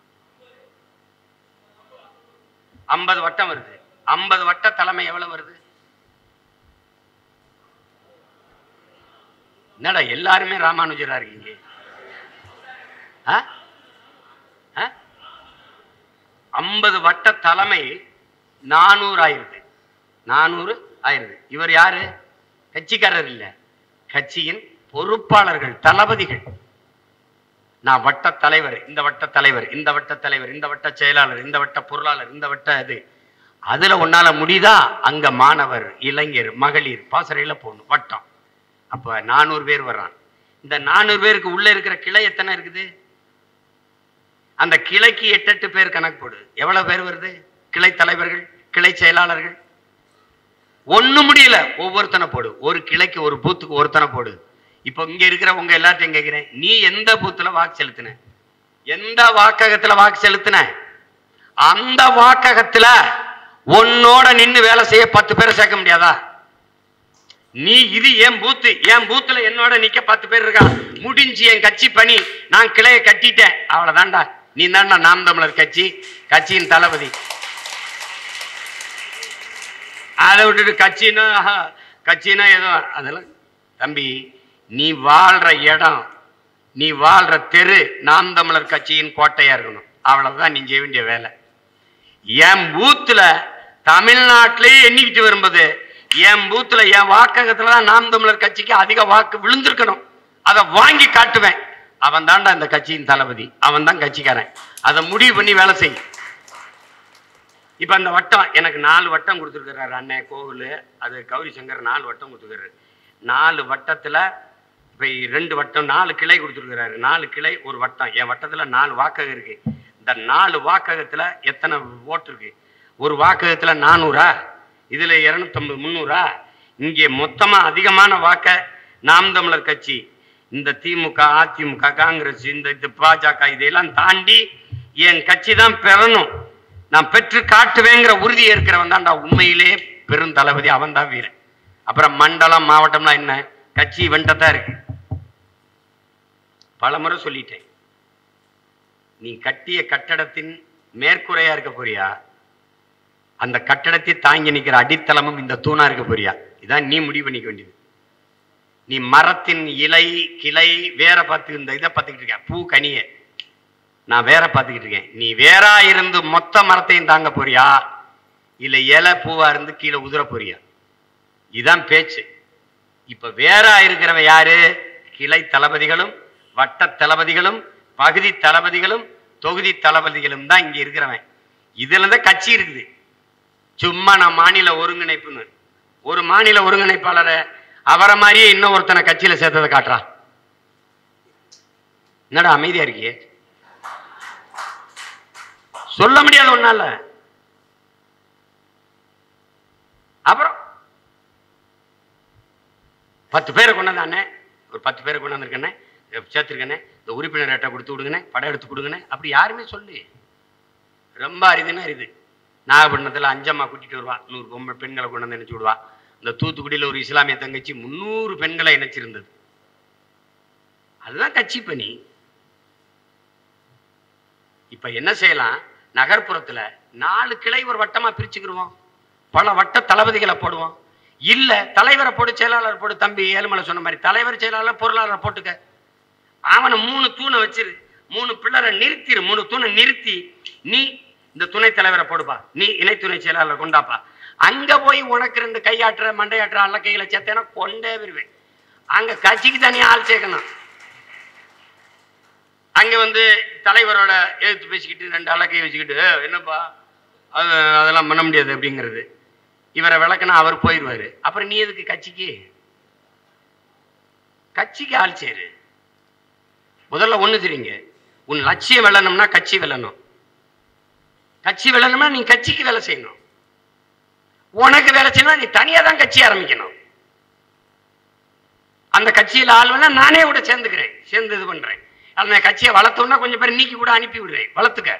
ஐம்பது வட்டம் வருது ஐம்பது வட்ட தலைமை எவ்வளவு வருது என்னடா எல்லாருமே ராமானுஜரா இருக்கீங்க ஆ? ஆ? ஐம்பது வட்ட தலைமை நானூறு ஆயிருது நானூறு ஆயிருது இவர் யாரு கட்சிக்காரர் இல்ல கட்சியின் பொறுப்பாளர்கள் தளபதிகள் நான் வட்ட தலைவர் இந்த வட்ட தலைவர் இந்த வட்ட தலைவர் இந்த வட்ட செயலாளர் இந்த வட்ட பொருளாளர் இந்த வட்ட இது அதுல உன்னால முடியுதா அங்க மாணவர் இளைஞர் மகளிர் பாசறையில போகணும் வட்டம் அப்ப நானூறு பேர் வர்றான் இந்த நானூறு பேருக்கு உள்ள இருக்கிற கிளை எத்தனை இருக்குது அந்த கிளைக்கு எட்டு எட்டு பேர் கணக்கு போடு எவ்வளவு பேர் வருது கிளை தலைவர்கள் கிளை செயலாளர்கள் ஒண்ணு முடியல ஒவ்வொருத்தனை போடு ஒரு கிளைக்கு ஒரு பூத்துக்கு ஒருத்தனை போடு இப்போ இங்க இருக்கிற உங்க எல்லாத்தையும் கேட்கிறேன் நீ எந்த பூத்துல வாக்கு செலுத்தின எந்த வாக்ககத்துல வாக்கு செலுத்தின அந்த வாக்ககத்துல உன்னோட நின்னு வேலை செய்ய பத்து பேரை சேர்க்க முடியாதா நீ இது என் பூத்து என் பூத்துல என்னோட நிக்க பத்து பேர் இருக்கான் முடிஞ்சு என் கட்சி பணி நான் கிளைய கட்டிட்டேன் அவ்வளவுதான்டா நீ தான்டா நாம் தமிழர் கட்சி கட்சியின் தளபதி அதை விட்டுட்டு கட்சின்னா ஆஹா, கட்சினா ஏதோ அதெல்லாம் தம்பி நீ வாழ்ற இடம் நீ வாழ்ற தெரு நாம் தமிழர் கட்சியின் கோட்டையா இருக்கணும் அவ்வளவுதான் நீ செய்ய வேண்டிய வேலை என் பூத்துல தமிழ்நாட்டிலே எண்ணிக்கிட்டு வரும்போது என் பூத்துல என் வாக்ககத்துல தான் நாம் தமிழர் கட்சிக்கு அதிக வாக்கு விழுந்திருக்கணும் அதை வாங்கி காட்டுவேன் அவன் தான்டா இந்த கட்சியின் தளபதி அவன் தான் கட்சிக்காரன் அதை முடிவு பண்ணி வேலை செய் இப்ப அந்த வட்டம் எனக்கு நாலு வட்டம் கொடுத்துருக்கிறாரு அண்ணன் கோவில் அது கௌரி சங்கர் நாலு வட்டம் கொடுத்துருக்காரு நாலு வட்டத்துல இப்ப ரெண்டு வட்டம் நாலு கிளை கொடுத்துருக்கிறாரு நாலு கிளை ஒரு வட்டம் என் வட்டத்துல நாலு வாக்ககம் இருக்கு இந்த நாலு வாக்ககத்துல எத்தனை ஓட்டு இருக்கு ஒரு வாக்ககத்துல நானூறா இதுல இருநூத்தம்பது முந்நூறா இங்கே மொத்தமா அதிகமான வாக்க நாம் தமிழர் கட்சி இந்த திமுக அதிமுக காங்கிரஸ் இந்த இது பாஜக இதையெல்லாம் தாண்டி என் கட்சி தான் பெறணும் நான் பெற்று காட்டுவேங்கிற உறுதி இருக்கிறவன் தான்டா உண்மையிலே பெருந்தளபதி அவன் தான் வீரன் அப்புறம் மண்டலம் மாவட்டம்லாம் என்ன கட்சி வெண்டத்தான் இருக்கு பலமுறை சொல்லிட்டேன் நீ கட்டிய கட்டடத்தின் மேற்கூரையா இருக்க போறியா அந்த கட்டடத்தை தாங்கி நிக்கிற அடித்தளமும் இந்த தூணா இருக்க போறியா இதான் நீ முடிவு பண்ணிக்க வேண்டியது நீ மரத்தின் இலை கிளை வேற பார்த்து இந்த இதை பார்த்துக்கிட்டு இருக்க பூ கனிய நான் வேற பார்த்துக்கிட்டு இருக்கேன் நீ வேறா இருந்து மொத்த மரத்தையும் தாங்க போறியா இல்ல இலை பூவா இருந்து கீழே உதிர போறியா இதான் பேச்சு இப்ப வேறா இருக்கிறவன் யாரு கிளை தளபதிகளும் வட்ட தளபதிகளும் பகுதி தளபதிகளும் தொகுதி தளபதிகளும் தான் இங்க இருக்கிறவன் இதுல தான் கட்சி இருக்குது சும்மா நான் மாநில ஒருங்கிணைப்புன்னு ஒரு மாநில ஒருங்கிணைப்பாளரை அவரை மாதிரியே இன்னொருத்தனை கட்சியில சேர்த்ததை காட்டுறா என்னடா அமைதியா இருக்கியே சொல்ல முடியாது ஒன்னால அப்புறம் பத்து பேரை கொண்டாந்தானே ஒரு பத்து பேரை கொண்டாந்துருக்கண்ணே சேர்த்துருக்கண்ணே இந்த உறுப்பினர் அட்டை கொடுத்து விடுங்கண்ணே படம் எடுத்து கொடுங்கண்ணே அப்படி யாருமே சொல்லு ரொம்ப அரிதுன்னா அரிது நாகப்பட்டினத்தில் அஞ்சம்மா கூட்டிட்டு வருவா நூறு பொம்பளை பெண்களை கொண்டு வந்து இணைச்சு விடுவா இந்த தூத்துக்குடியில் ஒரு இஸ்லாமிய தங்கச்சி முந்நூறு பெண்களை இணைச்சிருந்தது அதுதான் கட்சி பணி இப்ப என்ன செய்யலாம் நகர்ப்புறத்துல நாலு கிளை ஒரு வட்டமா பிரிச்சுக்கிருவோம் பல வட்ட தளபதிகளை போடுவோம் இல்ல தலைவரை போடு செயலாளர் போடு தம்பி ஏழுமலை சொன்ன மாதிரி தலைவர் செயலாளர் பொருளாளர் போட்டுக்க அவனை மூணு தூணை வச்சிரு மூணு பிள்ளரை நிறுத்திரு மூணு தூணை நிறுத்தி நீ இந்த துணை தலைவரை போடுப்பா நீ இணை துணை செயலாளர் கொண்டாப்பா அங்க போய் உனக்கு ரெண்டு கையாட்டுற மண்டையாட்டுற அல்ல கையில சேர்த்தேன்னா கொண்டே வருவேன் அங்க கட்சிக்கு தனியா ஆள் சேர்க்கணும் அங்க வந்து தலைவரோட எழுத்து பேசிக்கிட்டு ரெண்டு அலக்கையை வச்சுக்கிட்டு "ஏய், என்னப்பா அது அதெல்லாம் பண்ண முடியாது அப்படிங்கிறது இவரை விளக்குனா அவர் போயிடுவாரு அப்புறம் நீ எதுக்கு கட்சிக்கு கட்சிக்கு ஆள் சேரு முதல்ல ஒண்ணு தெரியுங்க உன் லட்சியம் வெல்லணும்னா கட்சி வெல்லணும் கட்சி வெல்லணும்னா நீ கட்சிக்கு வேலை செய்யணும் உனக்கு வேலை செய்யணும் நீ தனியா தான் கட்சி ஆரம்பிக்கணும் அந்த கட்சியில் ஆள் வேணா நானே கூட சேர்ந்துக்கிறேன் சேர்ந்து இது பண்றேன் அந்த கட்சியை வளர்த்தோம்னா கொஞ்சம் பேர் நீக்கி கூட அனுப்பி விடுறேன் வளர்த்துக்க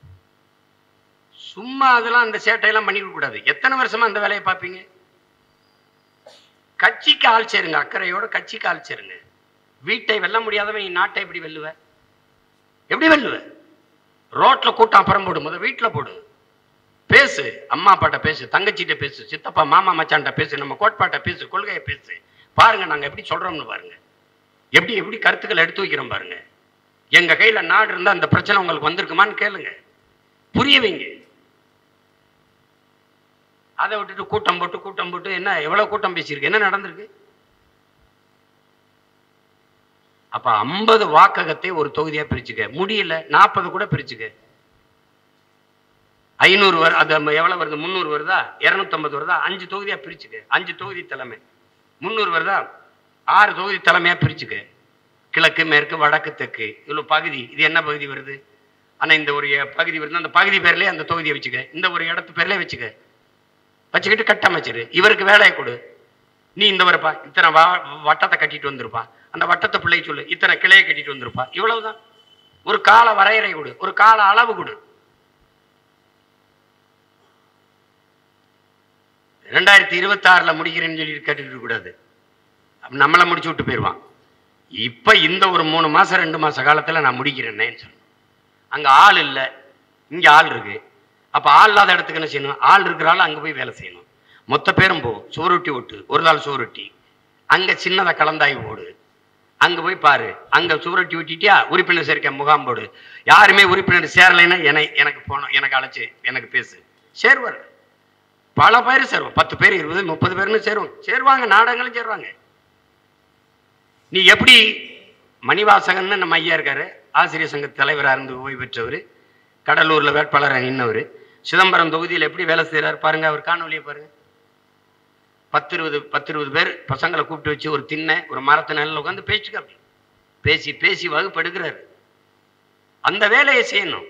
சும்மா அதெல்லாம் அந்த சேட்டையெல்லாம் பண்ணிக்க கூடாது எத்தனை வருஷமா அந்த வேலையை பார்ப்பீங்க கட்சிக்கு ஆள் சேருங்க அக்கறையோட கட்சிக்கு ஆள் சேருங்க வீட்டை வெல்ல முடியாதவன் நீ நாட்டை எப்படி வெல்லுவ எப்படி வெல்லுவ ரோட்ல கூட்டம் அப்புறம் போடு முத வீட்டுல போடு பேசு அம்மா அப்பாட்ட பேசு தங்கச்சிட்ட பேசு சித்தப்பா மாமா மச்சான்ட்ட பேசு நம்ம கோட்பாட்ட பேசு கொள்கையை பேசு பாருங்க நாங்க எப்படி சொல்றோம்னு பாருங்க எப்படி எப்படி கருத்துக்களை எடுத்து வைக்கிறோம் பாருங்க எங்க கையில நாடு இருந்தா அந்த பிரச்சனை உங்களுக்கு வந்திருக்குமான்னு கேளுங்க புரிய வைங்க அதை விட்டுட்டு கூட்டம் போட்டு கூட்டம் போட்டு என்ன எவ்வளவு கூட்டம் பேசியிருக்கு என்ன நடந்திருக்கு அப்ப ஐம்பது வாக்ககத்தை ஒரு தொகுதியா பிரிச்சுக்க முடியல நாற்பது கூட பிரிச்சுக்க ஐநூறு வரு அது எவ்வளவு வருது முந்நூறு வருதா இருநூத்தம்பது வருதா அஞ்சு தொகுதியா பிரிச்சுக்க அஞ்சு தொகுதி தலைமை முந்நூறு வருதா ஆறு தொகுதி தலைமையா பிரிச்சுக்க கிழக்கு மேற்கு வடக்கு தெற்கு இவ்வளவு பகுதி இது என்ன பகுதி வருது ஆனா இந்த ஒரு பகுதி வருது அந்த பகுதி பேர்லயே அந்த தொகுதியை வச்சுக்க இந்த ஒரு இடத்து பேர்லயே வச்சுக்க வச்சுக்கிட்டு கட்டமைச்சிரு இவருக்கு வேலையை கொடு நீ இந்த வரப்பா இத்தனை வா வட்டத்தை கட்டிட்டு வந்திருப்பா அந்த வட்டத்தை பிள்ளை சொல்லு இத்தனை கிளையை கட்டிட்டு வந்திருப்பா இவ்வளவுதான் ஒரு கால வரையறை கொடு ஒரு கால அளவு கொடு ரெண்டாயிரத்தி இருபத்தி ஆறுல முடிக்கிறேன்னு சொல்லி கேட்டுட்டு இருக்க கூடாது அப்ப நம்மளை முடிச்சு விட்டு போயிடுவான் இப்ப இந்த ஒரு மூணு மாசம் ரெண்டு மாச காலத்துல நான் முடிக்கிறேன்னேன்னு சொல்லணும் அங்க ஆள் இல்லை இங்க ஆள் இருக்கு அப்ப ஆள் இல்லாத இடத்துக்கு என்ன செய்யணும் ஆள் இருக்கிற ஆள் அங்க போய் வேலை செய்யணும் மொத்த பேரும் போ சோறுட்டி ஒட்டு ஒரு நாள் சோறுட்டி அங்க சின்னதா கலந்தாய் போடு அங்க போய் பாரு அங்க சுவரொட்டி விட்டிட்டியா உறுப்பினர் சேர்க்க முகாம் போடு யாருமே உறுப்பினர் சேரலைன்னா என எனக்கு போனோம் எனக்கு அழைச்சு எனக்கு பேசு சேர்வார் பல பேர் சேருவோம் பத்து பேர் இருபது முப்பது பேர்னு சேருவோம் சேருவாங்க நாடகங்களும் சேருவாங்க நீ எப்படி மணிவாசகன்னு நம்ம ஐயா இருக்காரு ஆசிரியர் சங்க தலைவராக இருந்து ஓய்வு பெற்றவர் கடலூர்ல வேட்பாளராக நின்னவர் சிதம்பரம் தொகுதியில் எப்படி வேலை செய்கிறார் பாருங்க அவர் காணொலியை பாருங்க பத்து இருபது பத்து இருபது பேர் பசங்களை கூப்பிட்டு வச்சு ஒரு திண்ணை ஒரு மரத்து நிழல்ல உட்காந்து பேச்சுக்க அப்படி பேசி பேசி வகுப்பு எடுக்கிறாரு அந்த வேலையை செய்யணும்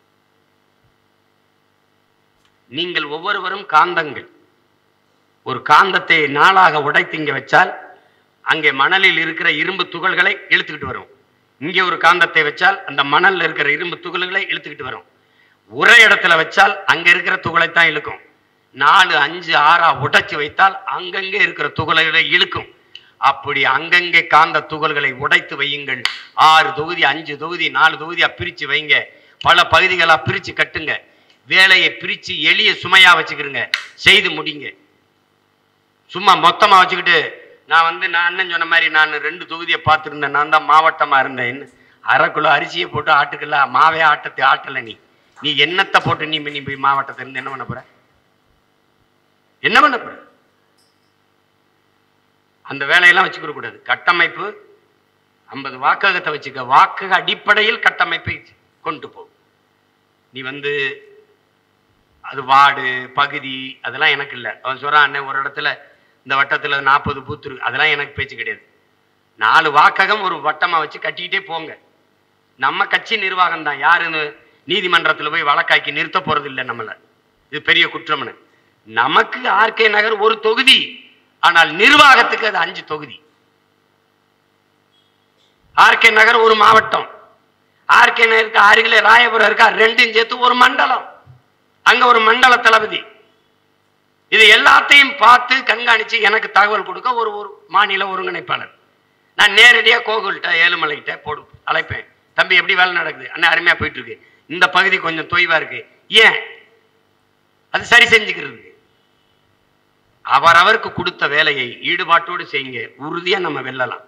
நீங்கள் ஒவ்வொருவரும் காந்தங்கள் ஒரு காந்தத்தை நாளாக உடைத்து இங்க வச்சால் அங்கே மணலில் இருக்கிற இரும்பு துகள்களை இழுத்துக்கிட்டு வரும் இங்கே ஒரு காந்தத்தை வச்சால் அந்த மணல்ல இருக்கிற இரும்பு துகள்களை இழுத்துக்கிட்டு வரும் ஒரே இடத்துல வச்சால் அங்க இருக்கிற துகளைத்தான் இழுக்கும் நாலு அஞ்சு ஆறா உடைச்சு வைத்தால் அங்கங்கே இருக்கிற துகள்களை இழுக்கும் அப்படி அங்கங்கே காந்த துகள்களை உடைத்து வையுங்கள் ஆறு தொகுதி அஞ்சு தொகுதி நாலு தொகுதியா பிரிச்சு வைங்க பல பகுதிகளா பிரிச்சு கட்டுங்க வேலையை பிரிச்சு எளிய சுமையா வச்சுக்கிறங்க செய்து முடிங்க சும்மா மொத்தமா வச்சுக்கிட்டு நான் வந்து நான் அண்ணன் சொன்ன மாதிரி நான் ரெண்டு தொகுதியை பார்த்துருந்தேன் நான் தான் மாவட்டமா இருந்தேன் அரை கிலோ அரிசியை போட்டு ஆட்டுக்கல மாவே ஆட்டத்தை ஆட்டல நீ நீ என்னத்தை போட்டு நீ நீ போய் மாவட்டத்தை இருந்து என்ன பண்ண போற என்ன பண்ண போற அந்த வேலையெல்லாம் வச்சுக்கிற கூடாது கட்டமைப்பு ஐம்பது வாக்ககத்தை வச்சுக்க வாக்கு அடிப்படையில் கட்டமைப்பை கொண்டு போ நீ வந்து அது வார்டு பகுதி அதெல்லாம் எனக்கு இல்லை அவன் சொல்றான் அண்ணன் ஒரு இடத்துல இந்த வட்டத்துல நாற்பது பூத்து இருக்கு அதெல்லாம் எனக்கு பேச்சு கிடையாது நாலு வாக்ககம் ஒரு வட்டமா வச்சு கட்டிக்கிட்டே போங்க நம்ம கட்சி நிர்வாகம் தான் யாருன்னு நீதிமன்றத்துல போய் வழக்காக்கி நிறுத்த போறது இல்லை நம்மள இது பெரிய குற்றம்னு நமக்கு ஆர்கே நகர் ஒரு தொகுதி ஆனால் நிர்வாகத்துக்கு அது அஞ்சு தொகுதி ஆர்கே நகர் ஒரு மாவட்டம் ஆர்கே நகருக்கு அருகிலே ராயபுரம் இருக்கா ரெண்டும் சேர்த்து ஒரு மண்டலம் அங்க ஒரு மண்டல தளபதி இது எல்லாத்தையும் பார்த்து கண்காணிச்சு எனக்கு தகவல் கொடுக்க ஒரு ஒரு மாநில ஒருங்கிணைப்பாளர் நான் நேரடியா கோகுல்கிட்ட ஏழுமலைகிட்ட போடு அழைப்பேன் தம்பி எப்படி வேலை நடக்குது அண்ணா அருமையா போயிட்டு இருக்கு இந்த பகுதி கொஞ்சம் தொய்வா இருக்கு ஏன் அது சரி செஞ்சுக்கிறதுக்கு அவரவருக்கு கொடுத்த வேலையை ஈடுபாட்டோடு செய்யுங்க உறுதியா நம்ம வெல்லலாம்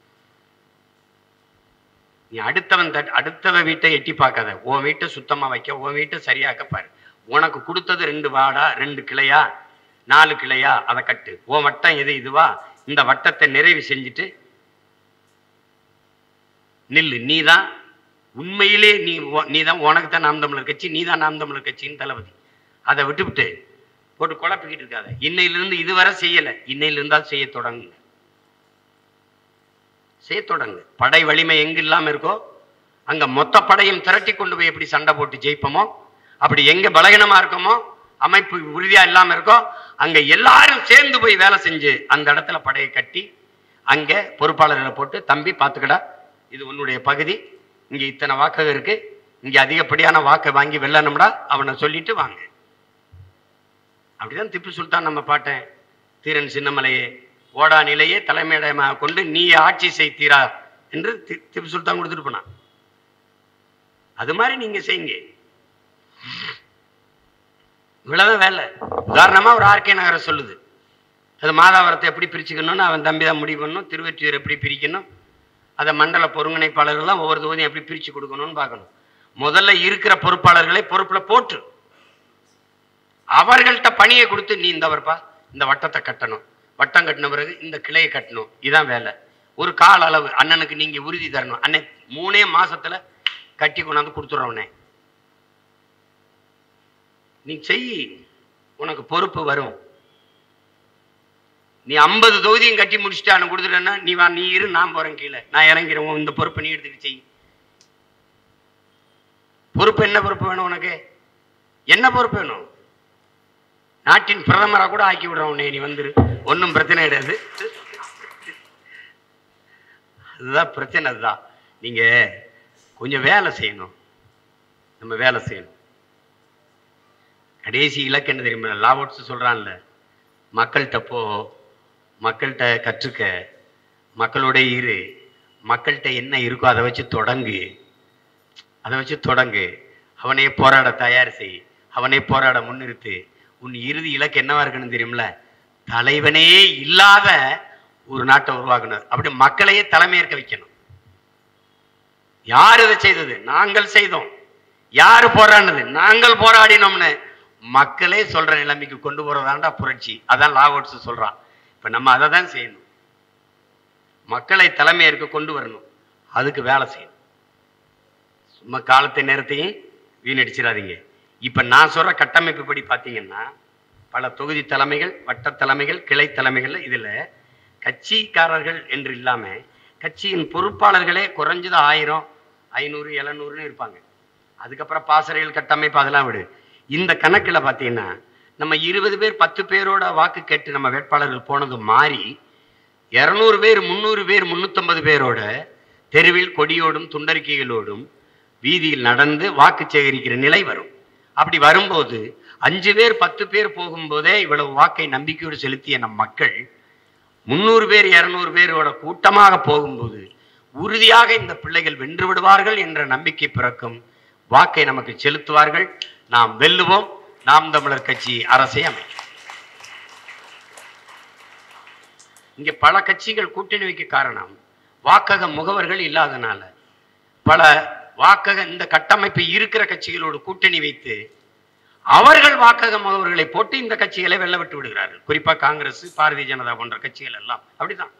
நீ அடுத்தவன் தட்- அடுத்தவ வீட்டை எட்டி பார்க்காத உன் வீட்டை சுத்தமா வைக்க உன் வீட்டை சரியாக்க பாரு உனக்கு கொடுத்தது ரெண்டு வாடா ரெண்டு கிளையா நாலு கிளையா அதை கட்டு உன் வட்டம் எது இதுவா இந்த வட்டத்தை நிறைவு செஞ்சுட்டு நில்லு நீ தான் உண்மையிலே நீ நீ தான் உனக்கு தான் நாம் தமிழர் கட்சி நீ தான் நாம் தமிழர் கட்சின்னு தளபதி அதை விட்டுவிட்டு போட்டு குழப்பிக்கிட்டு இருக்காத இன்னையிலிருந்து இதுவரை செய்யல இன்னையிலிருந்தா செய்ய தொடங்குங்க செய்ய தொடங்கு படை வலிமை எங்க இல்லாம இருக்கோ அங்க மொத்த படையும் திரட்டி கொண்டு போய் எப்படி சண்டை போட்டு ஜெயிப்போமோ அப்படி எங்க பலகீனமா இருக்கோமோ அமைப்பு உறுதியா இல்லாம இருக்கோ அங்க எல்லாரும் சேர்ந்து போய் வேலை செஞ்சு அந்த இடத்துல படையை கட்டி அங்க பொறுப்பாளர்களை போட்டு தம்பி பாத்துக்கடா இது உன்னுடைய பகுதி இங்க இத்தனை வாக்கு இருக்கு இங்க அதிகப்படியான வாக்கை வாங்கி வெல்லணும்டா அவனை சொல்லிட்டு வாங்க அப்படிதான் திப்பு சுல்தான் நம்ம பாட்டேன் தீரன் சின்னமலையே ஓடா நிலையே தலைமையிடமாக கொண்டு நீ ஆட்சி செய்தீரா என்று தி- திப்பு சுல்தான் கொடுத்துட்டு போனான் அது மாதிரி நீங்க செய்யுங்க இவ்வளவுதான் வேலை உதாரணமா ஒரு ஆர்கே நகரை சொல்லுது அது மாதாவரத்தை எப்படி பிரிச்சுக்கணும்னு அவன் தம்பி தான் முடிவு பண்ணணும் திருவெற்றியூர் எப்படி பிரிக்கணும் அதை மண்டல ஒருங்கிணைப்பாளர்கள்லாம் ஒவ்வொரு தொகுதியும் எப்படி பிரிச்சு கொடுக்கணும்னு பார்க்கணும் முதல்ல இருக்கிற பொறுப்பாளர்களை பொறுப்புல போட்டு அவர்கள்ட்ட பணியை கொடுத்து நீ இந்த வரப்பா இந்த வட்டத்தை கட்டணும் வட்டம் கட்டின பிறகு இந்த கிளையை கட்டணும் இதான் வேலை ஒரு கால அளவு அண்ணனுக்கு நீங்க உறுதி தரணும் அண்ணன் மூணே மாசத்துல கட்டி கொண்டாந்து கொடுத்துட்றவனே நீ செய் உனக்கு பொறுப்பு வரும் நீ ஐம்பது தொகுதியும் கட்டி முடிச்சுட்டு அவனை கொடுத்துட்டேன்னா நீ வா நீ இரு நான் போறேன் கீழே நான் இறங்கிறேன் உன் இந்த பொறுப்பை நீ எடுத்துக்கிட்டு செய் பொறுப்பு என்ன பொறுப்பு வேணும் உனக்கு என்ன பொறுப்பு வேணும் நாட்டின் பிரதமரா கூட ஆக்கி விடுறோம் உன்னை நீ வந்துரு ஒன்றும் பிரச்சனை கிடையாது அதுதான் பிரச்சனை அதுதான் நீங்க கொஞ்சம் வேலை செய்யணும் நம்ம வேலை செய்யணும் கடைசி இலக்கு என்ன தெரியுமா லாவோட்ஸ் சொல்றான்ல மக்கள்கிட்ட போ மக்கள்கிட்ட கற்றுக்க மக்களோட இரு மக்கள்கிட்ட என்ன இருக்கோ அதை வச்சு தொடங்கு அதை வச்சு தொடங்கு அவனே போராட தயார் செய் அவனே போராட முன்னிறுத்து உன் இறுதி இலக்கு என்னவா இருக்குன்னு தெரியுமில தலைவனே இல்லாத ஒரு நாட்டை உருவாக்கணும் அப்படி மக்களையே தலைமையேற்க வைக்கணும் யார் இதை செய்தது நாங்கள் செய்தோம் யாரு போராடினது நாங்கள் போராடினோம்னு மக்களே சொல்ற நிலைமைக்கு கொண்டு போறதாண்டா புரட்சி அதான் லாவோட்ஸ் சொல்றான் இப்ப நம்ம அதை தான் செய்யணும் மக்களை தலைமையேற்க கொண்டு வரணும் அதுக்கு வேலை செய்யணும் சும்மா காலத்தை நேரத்தையும் வீணடிச்சிடாதீங்க இப்ப நான் சொல்ற கட்டமைப்பு படி பார்த்தீங்கன்னா பல தொகுதி தலைமைகள் வட்ட தலைமைகள் கிளை தலைமைகள் இதுல கட்சிக்காரர்கள் என்று இல்லாம கட்சியின் பொறுப்பாளர்களே குறைஞ்சது ஆயிரம் ஐநூறு எழுநூறுன்னு இருப்பாங்க அதுக்கப்புறம் பாசறைகள் கட்டமைப்பு அதெல்லாம் விடு இந்த கணக்கில் பார்த்தீங்கன்னா நம்ம இருபது பேர் பத்து பேரோட வாக்கு கேட்டு நம்ம வேட்பாளர்கள் போனது மாறி இரநூறு பேர் முந்நூறு பேர் முந்நூற்றம்பது பேரோட தெருவில் கொடியோடும் துண்டறிக்கைகளோடும் வீதியில் நடந்து வாக்கு சேகரிக்கிற நிலை வரும் அப்படி வரும்போது அஞ்சு பேர் பத்து பேர் போகும்போதே இவ்வளவு வாக்கை நம்பிக்கையோடு செலுத்திய நம் மக்கள் முந்நூறு பேர் இருநூறு பேரோட கூட்டமாக போகும்போது உறுதியாக இந்த பிள்ளைகள் வென்று விடுவார்கள் என்ற நம்பிக்கை பிறக்கும் வாக்கை நமக்கு செலுத்துவார்கள் நாம் வெல்லுவோம் நாம் தமிழர் கட்சி அரசை அமைக்கும் இங்க பல கட்சிகள் கூட்டணி வைக்க காரணம் வாக்கக முகவர்கள் இல்லாதனால பல வாக்கக இந்த கட்டமைப்பு இருக்கிற கட்சிகளோடு கூட்டணி வைத்து அவர்கள் வாக்கக முகவர்களை போட்டு இந்த கட்சிகளை வெல்ல விட்டு விடுகிறார்கள் குறிப்பா காங்கிரஸ் பாரதிய ஜனதா போன்ற கட்சிகள் எல்லாம் அப்படிதான்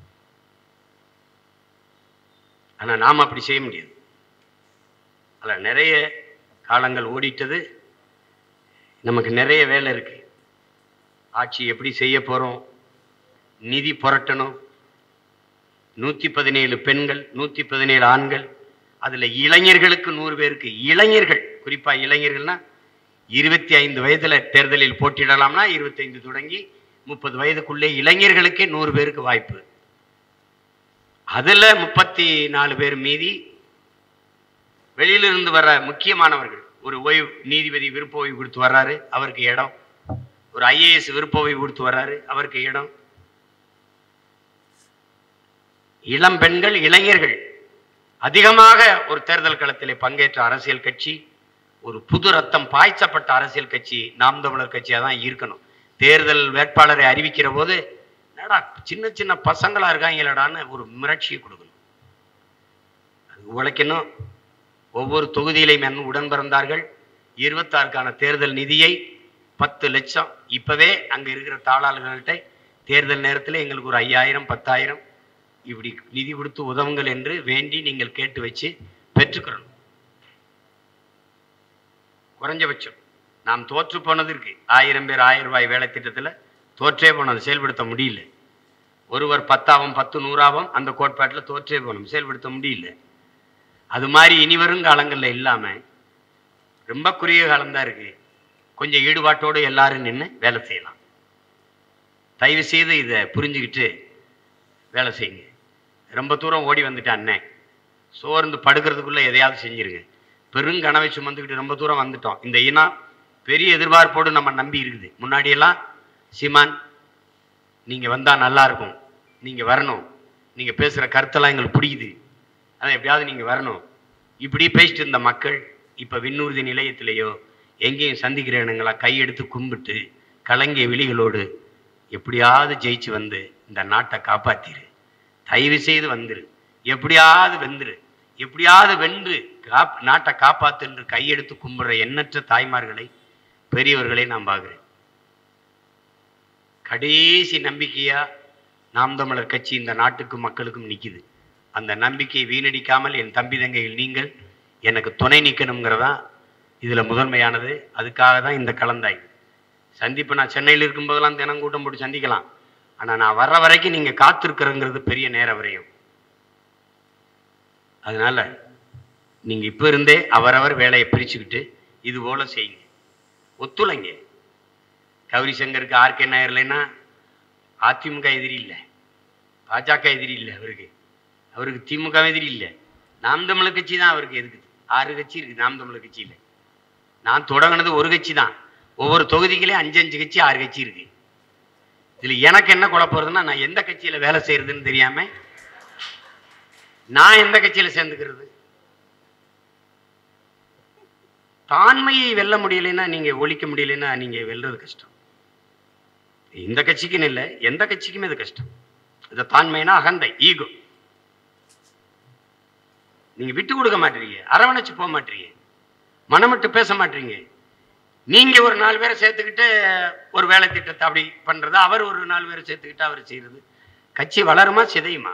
ஆனா நாம் அப்படி செய்ய முடியாது அதில் நிறைய காலங்கள் ஓடிட்டது நமக்கு நிறைய வேலை இருக்கு ஆட்சி எப்படி செய்ய போறோம் நிதி புரட்டணும் நூத்தி பதினேழு பெண்கள் நூத்தி பதினேழு ஆண்கள் அதுல இளைஞர்களுக்கு நூறு பேருக்கு இளைஞர்கள் குறிப்பா இளைஞர்கள்னா இருபத்தி ஐந்து வயதுல தேர்தலில் போட்டியிடலாம்னா இருபத்தைந்து தொடங்கி முப்பது வயதுக்குள்ளே இளைஞர்களுக்கே நூறு பேருக்கு வாய்ப்பு அதுல முப்பத்தி நாலு பேர் மீதி வெளியிலிருந்து வர முக்கியமானவர்கள் ஒரு ஓய்வு நீதிபதி விருப்ப ஓய்வு கொடுத்து வர்றாரு அவருக்கு இடம் ஒரு ஐஏஎஸ் விருப்ப ஓய்வு கொடுத்து வர்றாரு அவருக்கு இடம் இளம் பெண்கள் இளைஞர்கள் அதிகமாக ஒரு தேர்தல் களத்திலே பங்கேற்ற அரசியல் கட்சி ஒரு புது ரத்தம் பாய்ச்சப்பட்ட அரசியல் கட்சி நாம் தமிழர் கட்சியாக தான் இருக்கணும் தேர்தல் வேட்பாளரை அறிவிக்கிற போது என்னடா சின்ன சின்ன பசங்களா இருக்காங்களடான்னு ஒரு மிரட்சியை கொடுக்கணும் அது உழைக்கணும் ஒவ்வொரு தொகுதியிலையும் என்ன உடன் பிறந்தார்கள் இருபத்தாறுக்கான தேர்தல் நிதியை பத்து லட்சம் இப்பவே அங்க இருக்கிற தாளாளர்கள்ட்ட தேர்தல் நேரத்தில் எங்களுக்கு ஒரு ஐயாயிரம் பத்தாயிரம் இப்படி நிதி கொடுத்து உதவுங்கள் என்று வேண்டி நீங்கள் கேட்டு வச்சு பெற்றுக்கிறணும் குறைஞ்சபட்சம் நாம் தோற்று போனது இருக்கு ஆயிரம் பேர் ஆயிரம் ரூபாய் வேலை திட்டத்தில் தோற்றே போனது செயல்படுத்த முடியல ஒருவர் பத்தாவும் பத்து நூறாவும் அந்த கோட்பாட்டில் தோற்றே போனோம் செயல்படுத்த முடியல அது மாதிரி இனி வரும் காலங்களில் இல்லாம ரொம்ப குறுகிய காலம்தான் இருக்கு கொஞ்சம் ஈடுபாட்டோடு எல்லாரும் நின்று வேலை செய்யலாம் தயவு செய்து இதை புரிஞ்சுக்கிட்டு வேலை செய்யுங்க ரொம்ப தூரம் ஓடி வந்துட்டேன் அண்ணன் சோர்ந்து படுக்கிறதுக்குள்ள எதையாவது செஞ்சிருங்க பெருங்கனவை சுமந்துக்கிட்டு ரொம்ப தூரம் வந்துட்டோம் இந்த இனம் பெரிய எதிர்பார்ப்போடு நம்ம நம்பி இருக்குது முன்னாடியெல்லாம் சீமான் நீங்க வந்தா நல்லா இருக்கும் நீங்க வரணும் நீங்க பேசுற கருத்தெல்லாம் எங்களுக்கு பிடிக்குது அதான் எப்படியாவது நீங்க வரணும் இப்படி பேசிட்டு இருந்த மக்கள் இப்ப விண்ணூர்தி நிலையத்திலேயோ எங்கேயும் சந்திக்கிற இடங்களா கையெடுத்து கும்பிட்டு கலங்கிய விழிகளோடு எப்படியாவது ஜெயிச்சு வந்து இந்த நாட்டை காப்பாத்திரு தயவு செய்து வந்துரு எப்படியாவது வெந்துரு எப்படியாவது வென்று காப் நாட்டை காப்பாத்து என்று கையெடுத்து கும்பிடுற எண்ணற்ற தாய்மார்களை பெரியவர்களை நான் பார்க்கிறேன் கடைசி நம்பிக்கையா நாம் தமிழர் கட்சி இந்த நாட்டுக்கும் மக்களுக்கும் நிக்குது அந்த நம்பிக்கையை வீணடிக்காமல் என் தம்பி தங்கைகள் நீங்கள் எனக்கு துணை நிற்கணுங்கிறதா இதுல முதன்மையானது அதுக்காக தான் இந்த கலந்தாய் சந்திப்பு நான் சென்னையில் இருக்கும்போதெல்லாம் தினம் கூட்டம் போட்டு சந்திக்கலாம் ஆனா நான் வர்ற வரைக்கும் நீங்க காத்திருக்கிறங்கிறது பெரிய நேர விரயம் அதனால நீங்க இப்ப இருந்தே அவரவர் வேலையை பிரிச்சுக்கிட்டு இது போல செய்யுங்க ஒத்துழைங்க கௌரி சங்கருக்கு ஆர்கே நாயர் இல்லைன்னா அதிமுக எதிரி இல்லை பாஜக எதிரி இல்லை அவருக்கு அவருக்கு திமுக எதிரி இல்லை நாம் தமிழர் கட்சி தான் அவருக்கு இருக்குது ஆறு கட்சி இருக்கு நாம் தமிழர் கட்சியில் நான் தொடங்கினது ஒரு கட்சி தான் ஒவ்வொரு தொகுதிகளே அஞ்சு அஞ்சு கட்சி ஆறு கட்சி இருக்கு இதுல எனக்கு என்ன குழப்பம் வருதுன்னா நான் எந்த கட்சியில வேலை செய்யறதுன்னு தெரியாம நான் எந்த கட்சியில சேர்ந்துக்கிறது தாண்மையை வெல்ல முடியலைன்னா நீங்க ஒழிக்க முடியலைன்னா நீங்க வெல்றது கஷ்டம் இந்த கட்சிக்குன்னு இல்லை எந்த கட்சிக்குமே இது கஷ்டம் இந்த தாண்மைனா அகந்தை ஈகோ நீங்க விட்டு கொடுக்க மாட்டீங்க அரவணைச்சு போக மாட்டீங்க மனமிட்டு பேச மாட்டீங்க நீங்க ஒரு நாலு பேரை சேர்த்துக்கிட்டு ஒரு வேலை திட்டத்தை அப்படி பண்றது அவர் ஒரு நாலு பேரை சேர்த்துக்கிட்டு அவர் செய்யறது கட்சி வளருமா சிதையுமா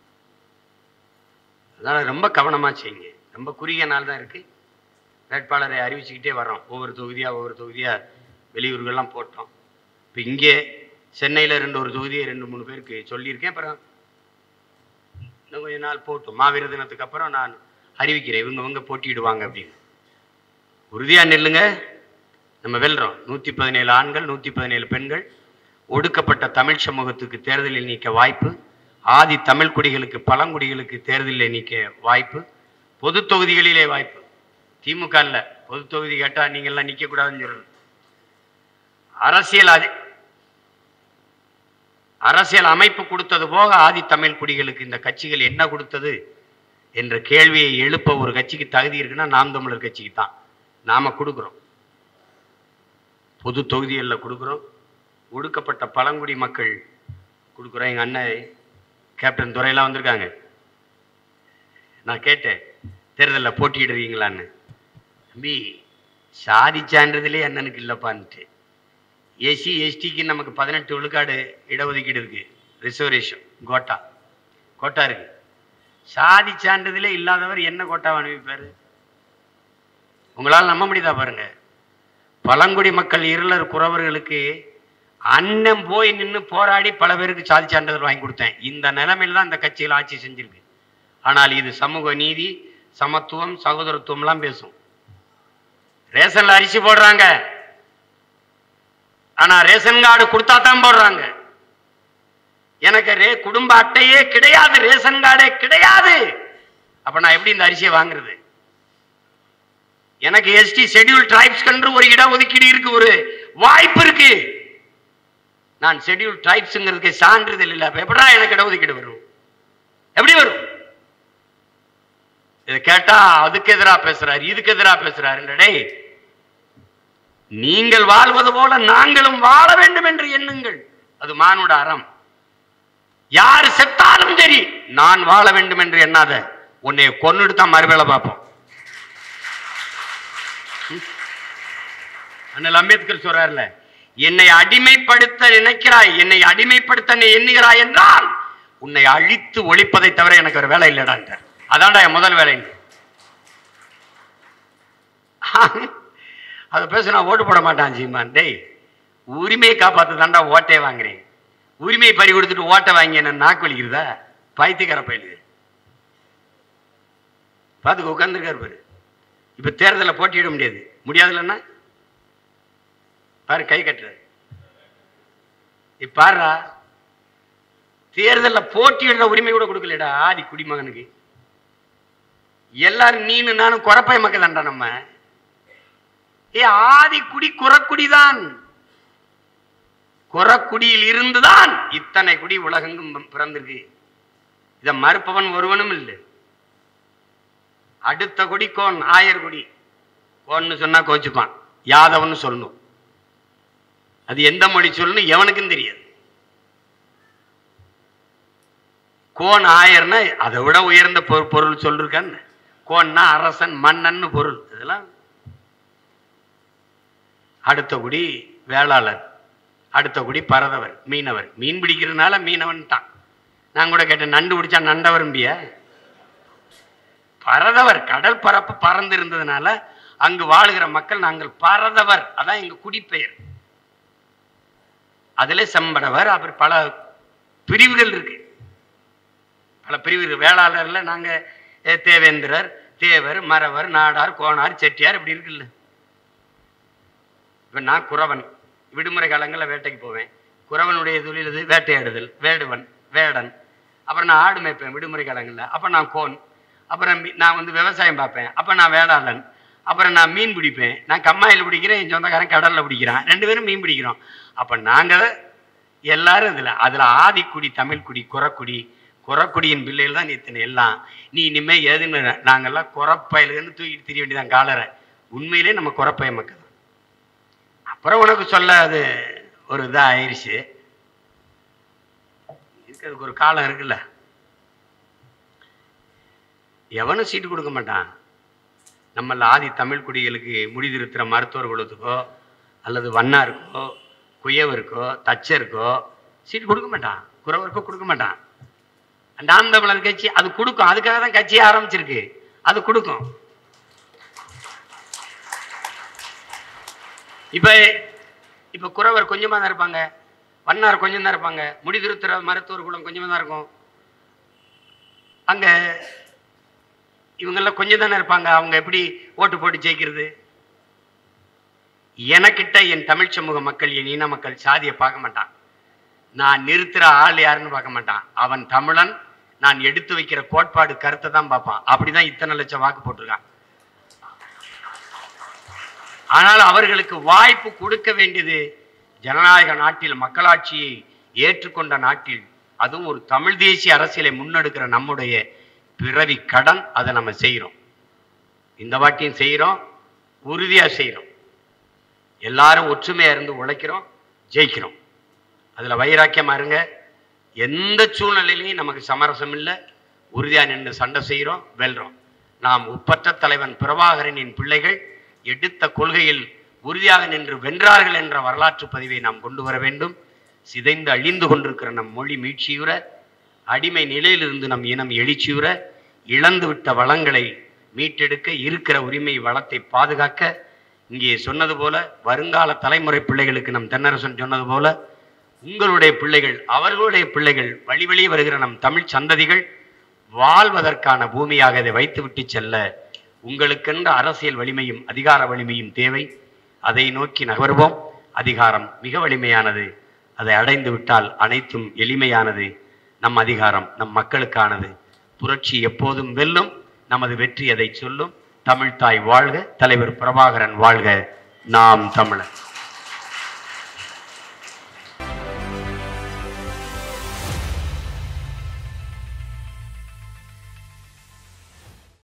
அதனால ரொம்ப கவனமா செய்யுங்க ரொம்ப குறுகிய நாள் தான் இருக்கு வேட்பாளரை அறிவிச்சுக்கிட்டே வர்றோம் ஒவ்வொரு தொகுதியா ஒவ்வொரு தொகுதியா வெளியூர்கள்லாம் போட்டோம் இப்போ இங்கே சென்னையில் ரெண்டு ஒரு தொகுதியை ரெண்டு மூணு பேருக்கு சொல்லியிருக்கேன் அப்புறம் இன்னும் கொஞ்ச நாள் போட்டும் மாவீர தினத்துக்கு அப்புறம் நான் அறிவிக்கிறேன் இவங்க இவங்க போட்டியிடுவாங்க அப்படின்னு உறுதியாக நில்லுங்க நம்ம வெல்றோம் நூற்றி பதினேழு ஆண்கள் நூற்றி பதினேழு பெண்கள் ஒடுக்கப்பட்ட தமிழ் சமூகத்துக்கு தேர்தலில் நீக்க வாய்ப்பு ஆதி தமிழ் குடிகளுக்கு பழங்குடிகளுக்கு தேர்தலில் நீக்க வாய்ப்பு பொது தொகுதிகளிலே வாய்ப்பு திமுக இல்ல பொது தொகுதி கேட்டா நீங்க எல்லாம் நிக்க கூடாதுன்னு சொல்றது அரசியல் அதி அரசியல் அமைப்பு கொடுத்தது போக ஆதி தமிழ் குடிகளுக்கு இந்த கட்சிகள் என்ன கொடுத்தது என்ற கேள்வியை எழுப்ப ஒரு கட்சிக்கு தகுதி இருக்குன்னா நாம் தமிழர் கட்சிக்கு தான் நாம கொடுக்குறோம் பொது தொகுதிகளில் கொடுக்குறோம் ஒடுக்கப்பட்ட பழங்குடி மக்கள் கொடுக்குறோம் எங்க அண்ணன் கேப்டன் துரையெல்லாம் வந்திருக்காங்க நான் கேட்டேன் தேர்தலில் போட்டியிடுறீங்களான்னு தம்பி சாதி சான்றிதழே அண்ணனுக்கு இல்லைப்பான்ட்டு எஸ்சி எஸ்டிக்கு நமக்கு பதினெட்டு விழுக்காடு இடஒதுக்கீடு இருக்கு ரிசர்வேஷன் கோட்டா கோட்டா இருக்கு சாதி சான்றிதழே இல்லாதவர் என்ன கோட்டாவை அனுப்பிப்பாரு உங்களால் நம்ப முடியுதா பாருங்க பழங்குடி மக்கள் இருளர் குறவர்களுக்கு அண்ணன் போய் நின்று போராடி பல பேருக்கு சாதி சான்றிதழ் வாங்கி கொடுத்தேன் இந்த நிலைமையில தான் இந்த கட்சியில் ஆட்சி செஞ்சிருக்கு ஆனால் இது சமூக நீதி சமத்துவம் சகோதரத்துவம்லாம் பேசும் ரேஷன்ல அரிசி போடுறாங்க ஆனா ரேஷன் கார்டு கொடுத்தா தான் போடுறாங்க எனக்கு ரே குடும்ப அட்டையே கிடையாது ரேஷன் கார்டே கிடையாது அப்ப நான் எப்படி இந்த அரிசியை வாங்குறது எனக்கு எஸ்டி ஷெட்யூல் டிரைப்ஸ் என்று ஒரு இடம் ஒதுக்கீடு இருக்கு ஒரு வாய்ப்பு இருக்கு நான் ஷெட்யூல் டிரைப்ஸ்ங்கிறதுக்கு சான்றிதழ் இல்லை அப்ப எப்படா எனக்கு இடஒதுக்கீடு வரும் எப்படி வரும் இதை கேட்டா அதுக்கு எதிரா பேசுறாரு இதுக்கு எதிரா பேசுறாரு டேய் நீங்கள் வாழ்வது போல நாங்களும் வாழ வேண்டும் என்று எண்ணுங்கள் அது மானுட அறம் யார் செத்தாலும் சரி நான் வாழ வேண்டும் என்று எண்ணாத உன்னை கொன்னுட்டு தான் மறுவேளை பார்ப்போம் ம்? அண்ணல் அம்பேத்கர் சொல்றாருல என்னை அடிமைப்படுத்த நினைக்கிறாய் என்னை அடிமைப்படுத்த நீ எண்ணுகிறாய் என்றால் உன்னை அழித்து ஒழிப்பதை தவிர எனக்கு ஒரு வேலை இல்லடான்ட்டார் அதான்டா என் முதல் வேலை அதை பேச நான் ஓட்டு போட மாட்டான் சீமான் டேய் உரிமையை காப்பாத்த தாண்டா ஓட்டே வாங்குறேன் உரிமையை பறி கொடுத்துட்டு ஓட்டை வாங்கி என்ன நாக்கு வலிக்கிறதா பைத்தியக்கார பயிலுது பார்த்துக்க உட்காந்துருக்காரு பாரு இப்ப தேர்தலில் போட்டியிட முடியாது முடியாதுல்லன்னா பாரு கை கட்டுறாரு இப்ப பாருடா தேர்தலில் போட்டியிடுற உரிமை கூட கொடுக்கலடா ஆதி குடிமகனுக்கு எல்லாரும் நீனு நானும் குறப்பை மக்கள் தான்டா நம்ம ஏ ஆதி குடி குறக்குடிதான் குறக்குடியில் இருந்துதான் இத்தனை குடி உலகெங்கும் பிறந்திருக்கு இத மறுப்பவன் ஒருவனும் இல்லை அடுத்த குடி கோன் ஆயர் குடி கோன்னு சொன்னா கோச்சுப்பான் யாதவன்னு சொல்லணும் அது எந்த மொழி சொல்லணும் எவனுக்கும் தெரியாது கோன் ஆயர்னா அதை விட உயர்ந்த பொ- பொருள் சொல்லிருக்கான்னு கோன்னா அரசன் மன்னன்னு பொருள் இதெல்லாம் அடுத்த குடி வேளாளர் அடுத்த குடி பரதவர் மீனவர் மீன் பிடிக்கிறதுனால மீனவன்ட்டான் நான் கூட கேட்டேன் நண்டு பிடிச்சா நண்டவரும்பிய பரதவர் கடல் பரப்பு பறந்து இருந்ததுனால அங்கு வாழுகிற மக்கள் நாங்கள் பரதவர் அதான் எங்க குடிப்பெயர் அதுல செம்படவர் அப்புறம் பல பிரிவுகள் இருக்கு பல பிரிவு வேளாளர்ல நாங்க அஹ், தேவேந்திரர் தேவர் மறவர் நாடார் கோனார் செட்டியார் இப்படி இருக்குல்ல இப்ப நான் குறவன் விடுமுறை காலங்களில் வேட்டைக்கு போவேன் குறவனுடைய தொழில் இது வேட்டையாடுதல் வேடுவன் வேடன் அப்புறம் நான் ஆடு மேய்ப்பேன் விடுமுறை காலங்களில் அப்போ நான் கோன் அப்புறம் மீ- நான் வந்து விவசாயம் பார்ப்பேன் அப்போ நான் வேளாளன் அப்புறம் நான் மீன் பிடிப்பேன் நான் கம்மாயில் பிடிக்கிறேன் என் சொந்தக்காரன் கடலில் பிடிக்கிறான் ரெண்டு பேரும் மீன் பிடிக்கிறோம் அப்போ நாங்கள் எல்லாரும் இதில் அதில் ஆதிக்குடி தமிழ்குடி குறக்குடி குறக்குடியின் பிள்ளைகள் தான் இத்தனை எல்லாம் நீ இனிமே எதுன்னு நாங்கெல்லாம் குறப்பயலுன்னு தூக்கிட்டு திரிய வேண்டியதான் காலரை உண்மையிலே நம்ம குறப்பய மக்கள் தான் அப்புறம் உனக்கு சொல்ல அது ஒரு இதாக ஆயிடுச்சு இருக்கிறதுக்கு ஒரு காலம் இருக்குல்ல எவனும் சீட்டு கொடுக்க மாட்டான் நம்மள ஆதி தமிழ் குடிகளுக்கு முடிதிருத்துற மருத்துவர் குலத்துக்கோ அல்லது வண்ணாருக்கோ குயவருக்கோ தச்சருக்கோ சீட்டு கொடுக்க மாட்டான் குறவருக்கோ கொடுக்க மாட்டான் நாம் தமிழர் கட்சி அது கொடுக்கும் அதுக்காக தான் கட்சியே ஆரம்பிச்சிருக்கு அது கொடுக்கும் இப்ப இப்ப குறவர் கொஞ்சமா தான் இருப்பாங்க வண்ணார் கொஞ்சம் தான் இருப்பாங்க முடிதிருத்துற மருத்துவர் குலம் கொஞ்சமா தான் இருக்கும் அங்க இவங்கெல்லாம் கொஞ்சம் தானே இருப்பாங்க அவங்க எப்படி ஓட்டு போட்டு ஜெயிக்கிறது எனக்கிட்ட என் தமிழ் சமூக மக்கள் என் இன மக்கள் சாதியை பார்க்க மாட்டான் நான் நிறுத்துற ஆள் யாருன்னு பார்க்க மாட்டான் அவன் தமிழன் நான் எடுத்து வைக்கிற கோட்பாடு கருத்தை தான் பார்ப்பான் அப்படிதான் இத்தனை லட்சம் வாக்கு போட்டிருக்கான் ஆனால் அவர்களுக்கு வாய்ப்பு கொடுக்க வேண்டியது ஜனநாயக நாட்டில் மக்களாட்சியை ஏற்றுக்கொண்ட நாட்டில் அதுவும் ஒரு தமிழ் தேசிய அரசியலை முன்னெடுக்கிற நம்முடைய பிறவி கடன் அதை நம்ம செய்கிறோம் இந்த வாட்டியும் செய்கிறோம் உறுதியாக செய்கிறோம் எல்லாரும் ஒற்றுமையா இருந்து உழைக்கிறோம் ஜெயிக்கிறோம் அதில் வைராக்கியமா இருங்க எந்த சூழ்நிலையிலையும் நமக்கு சமரசம் இல்லை உறுதியாக நின்று சண்டை செய்கிறோம் வெல்றோம் நாம் ஒப்பற்ற தலைவன் பிரபாகரனின் பிள்ளைகள் எடுத்த கொள்கையில் உறுதியாக நின்று வென்றார்கள் என்ற வரலாற்று பதிவை நாம் கொண்டு வர வேண்டும் சிதைந்து அழிந்து கொண்டிருக்கிற நம் மொழி மீட்சியுற அடிமை நிலையிலிருந்து நம் இனம் எழுச்சியுற இழந்து விட்ட வளங்களை மீட்டெடுக்க இருக்கிற உரிமை வளத்தை பாதுகாக்க இங்கே சொன்னது போல வருங்கால தலைமுறை பிள்ளைகளுக்கு நம் தென்னரசன் சொன்னது போல உங்களுடைய பிள்ளைகள் அவர்களுடைய பிள்ளைகள் வழி வழி வருகிற நம் தமிழ் சந்ததிகள் வாழ்வதற்கான பூமியாக இதை வைத்துவிட்டு செல்ல உங்களுக்கென்ற அரசியல் வலிமையும் அதிகார வலிமையும் தேவை அதை நோக்கி நகர்வோம் அதிகாரம் மிக வலிமையானது அதை அடைந்து விட்டால் அனைத்தும் எளிமையானது நம் அதிகாரம் நம் மக்களுக்கானது புரட்சி எப்போதும் வெல்லும் நமது வெற்றி அதை சொல்லும் தமிழ்த்தாய் வாழ்க தலைவர் பிரபாகரன் வாழ்க நாம் தமிழர்